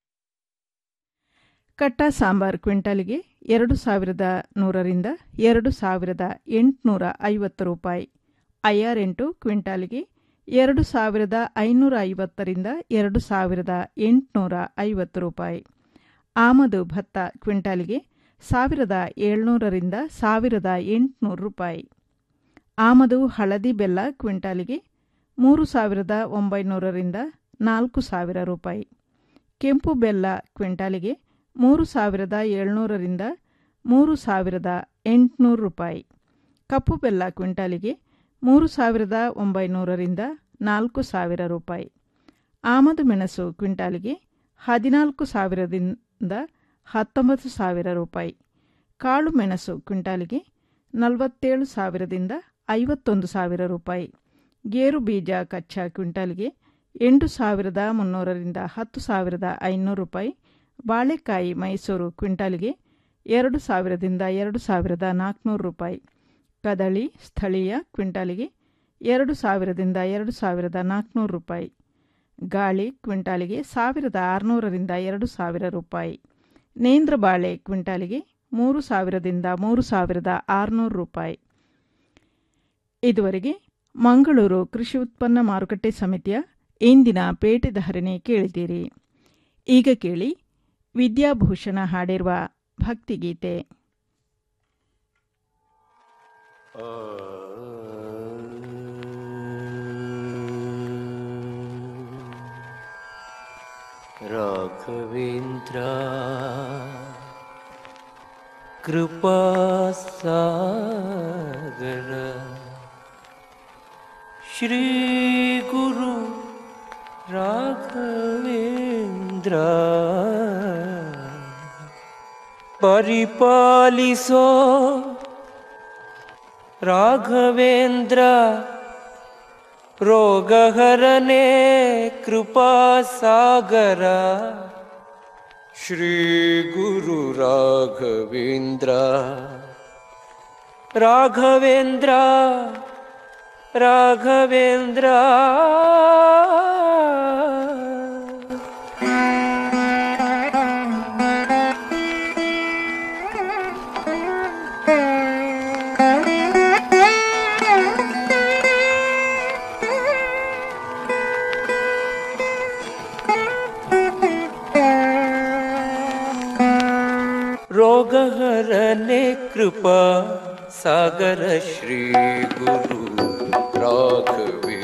Speaker 1: ಕಟ್ಟ ಸಾಂಬಾರ್ ಕ್ವಿಂಟಾಲಿಗೆ ಎರಡು ಸಾವಿರದ ನೂರರಿಂದ ಎರಡು ಸಾವಿರದ ಎಂಟುನೂರ ಐವತ್ತು ರೂಪಾಯಿ ಐಆರ್ ಎಂಟು ಕ್ವಿಂಟಾಲಿಗೆ ಎರಡು ಸಾವಿರದ ಐನೂರ ಐವತ್ತರಿಂದ ಎರಡು ಸಾವಿರದ ಎಂಟುನೂರ ಐವತ್ತು ರೂಪಾಯಿ ಆಮದು ಭತ್ತ ಕ್ವಿಂಟಾಲಿಗೆ ಸಾವಿರದ ಏಳ್ನೂರರಿಂದ ಸಾವಿರದ ಎಂಟುನೂರು ರೂಪಾಯಿ ಆಮದು ಹಳದಿ ಬೆಲ್ಲ ಕ್ವಿಂಟಾಲಿಗೆ ಮೂರು ಸಾವಿರದ ಒಂಬೈನೂರರಿಂದ ನಾಲ್ಕು ಸಾವಿರ ರೂಪಾಯಿ ಕೆಂಪು ಬೆಲ್ಲ ಕ್ವಿಂಟಾಲಿಗೆ ಮೂರು ಸಾವಿರದ ಏಳ್ನೂರರಿಂದ ಮೂರು ಸಾವಿರದ ಎಂಟುನೂರು ರೂಪಾಯಿ ಕಪ್ಪು ಬೆಲ್ಲ ಕ್ವಿಂಟಾಲಿಗೆ ಮೂರು ಸಾವಿರದ ಒಂಬೈನೂರರಿಂದ ನಾಲ್ಕು ಸಾವಿರ ರೂಪಾಯಿ ಆಮದು ಮೆಣಸು ಕ್ವಿಂಟಾಲಿಗೆ ಹದಿನಾಲ್ಕು ಸಾವಿರದಿಂದ ಹತ್ತೊಂಬತ್ತು ಸಾವಿರ ರೂಪಾಯಿ ಕಾಳು ಮೆಣಸು ಕ್ವಿಂಟಾಲಿಗೆ ನಲವತ್ತೇಳು ಸಾವಿರದಿಂದ ಐವತ್ತೊಂದು ಸಾವಿರ ರೂಪಾಯಿ ಗೇರು ಬೀಜ ಕಚ್ಚಾ ಕ್ವಿಂಟಾಲಿಗೆ ಎಂಟು ಸಾವಿರದ ಮುನ್ನೂರರಿಂದ ಹತ್ತು ಸಾವಿರದ ಐನೂರು ರೂಪಾಯಿ ಬಾಳೆಕಾಯಿ ಮೈಸೂರು ಕ್ವಿಂಟಾಲಿಗೆ ಎರಡು ಸಾವಿರದಿಂದ ಎರಡು ಸಾವಿರದ ನಾಲ್ಕುನೂರು ರೂಪಾಯಿ ಕದಳಿ ಸ್ಥಳೀಯ ಕ್ವಿಂಟಾಲಿಗೆ ಎರಡು ಸಾವಿರದಿಂದ ಎರಡು ಸಾವಿರದ ನಾಲ್ಕುನೂರು ರೂಪಾಯಿ ಗಾಳಿ ಕ್ವಿಂಟಾಲಿಗೆ ಸಾವಿರದ ಆರುನೂರರಿಂದ ಎರಡು ಸಾವಿರ ರೂಪಾಯಿ ನೇಂದ್ರ ಬಾಳೆ ಕ್ವಿಂಟಾಲಿಗೆ ಮೂರು ಸಾವಿರದಿಂದ ಮೂರು ಸಾವಿರದ ಆರುನೂರು ರೂಪಾಯಿ ಇದುವರೆಗೆ ಮಂಗಳೂರು ಕೃಷಿ ಉತ್ಪನ್ನ ಮಾರುಕಟ್ಟೆ ಸಮಿತಿಯ ಇಂದಿನ ಪೇಟೆ ಧಾರಣೆ ಕೇಳಿದ್ದೀರಿ ಈಗ ಕೇಳಿ ವಿದ್ಯಾಭೂಷಣ ಹಾಡಿರುವ ಭಕ್ತಿಗೀತೆ
Speaker 20: ರಾಘವೇಂದ್ರ ಕೃಪಾಸಾಗರ ಶ್ರೀ ಗುರು ರಾಘವೇಂದ್ರ ಪರಿಪಾಲಿಸೋ ರಾಘವೇಂದ್ರ ರೋಗಹರನೆ ಕೃಪಾಸಾಗರ ಶ್ರೀ ಗುರು ರಾಘವೇಂದ್ರ ರಾಘವೇಂದ್ರ ರಾಘವೇಂದ್ರ ರೋಗಹರನೆ ಕೃಪಾ ಸಾಗರ ಶ್ರೀ ಗುರು ರಾಘವೇಂದ್ರ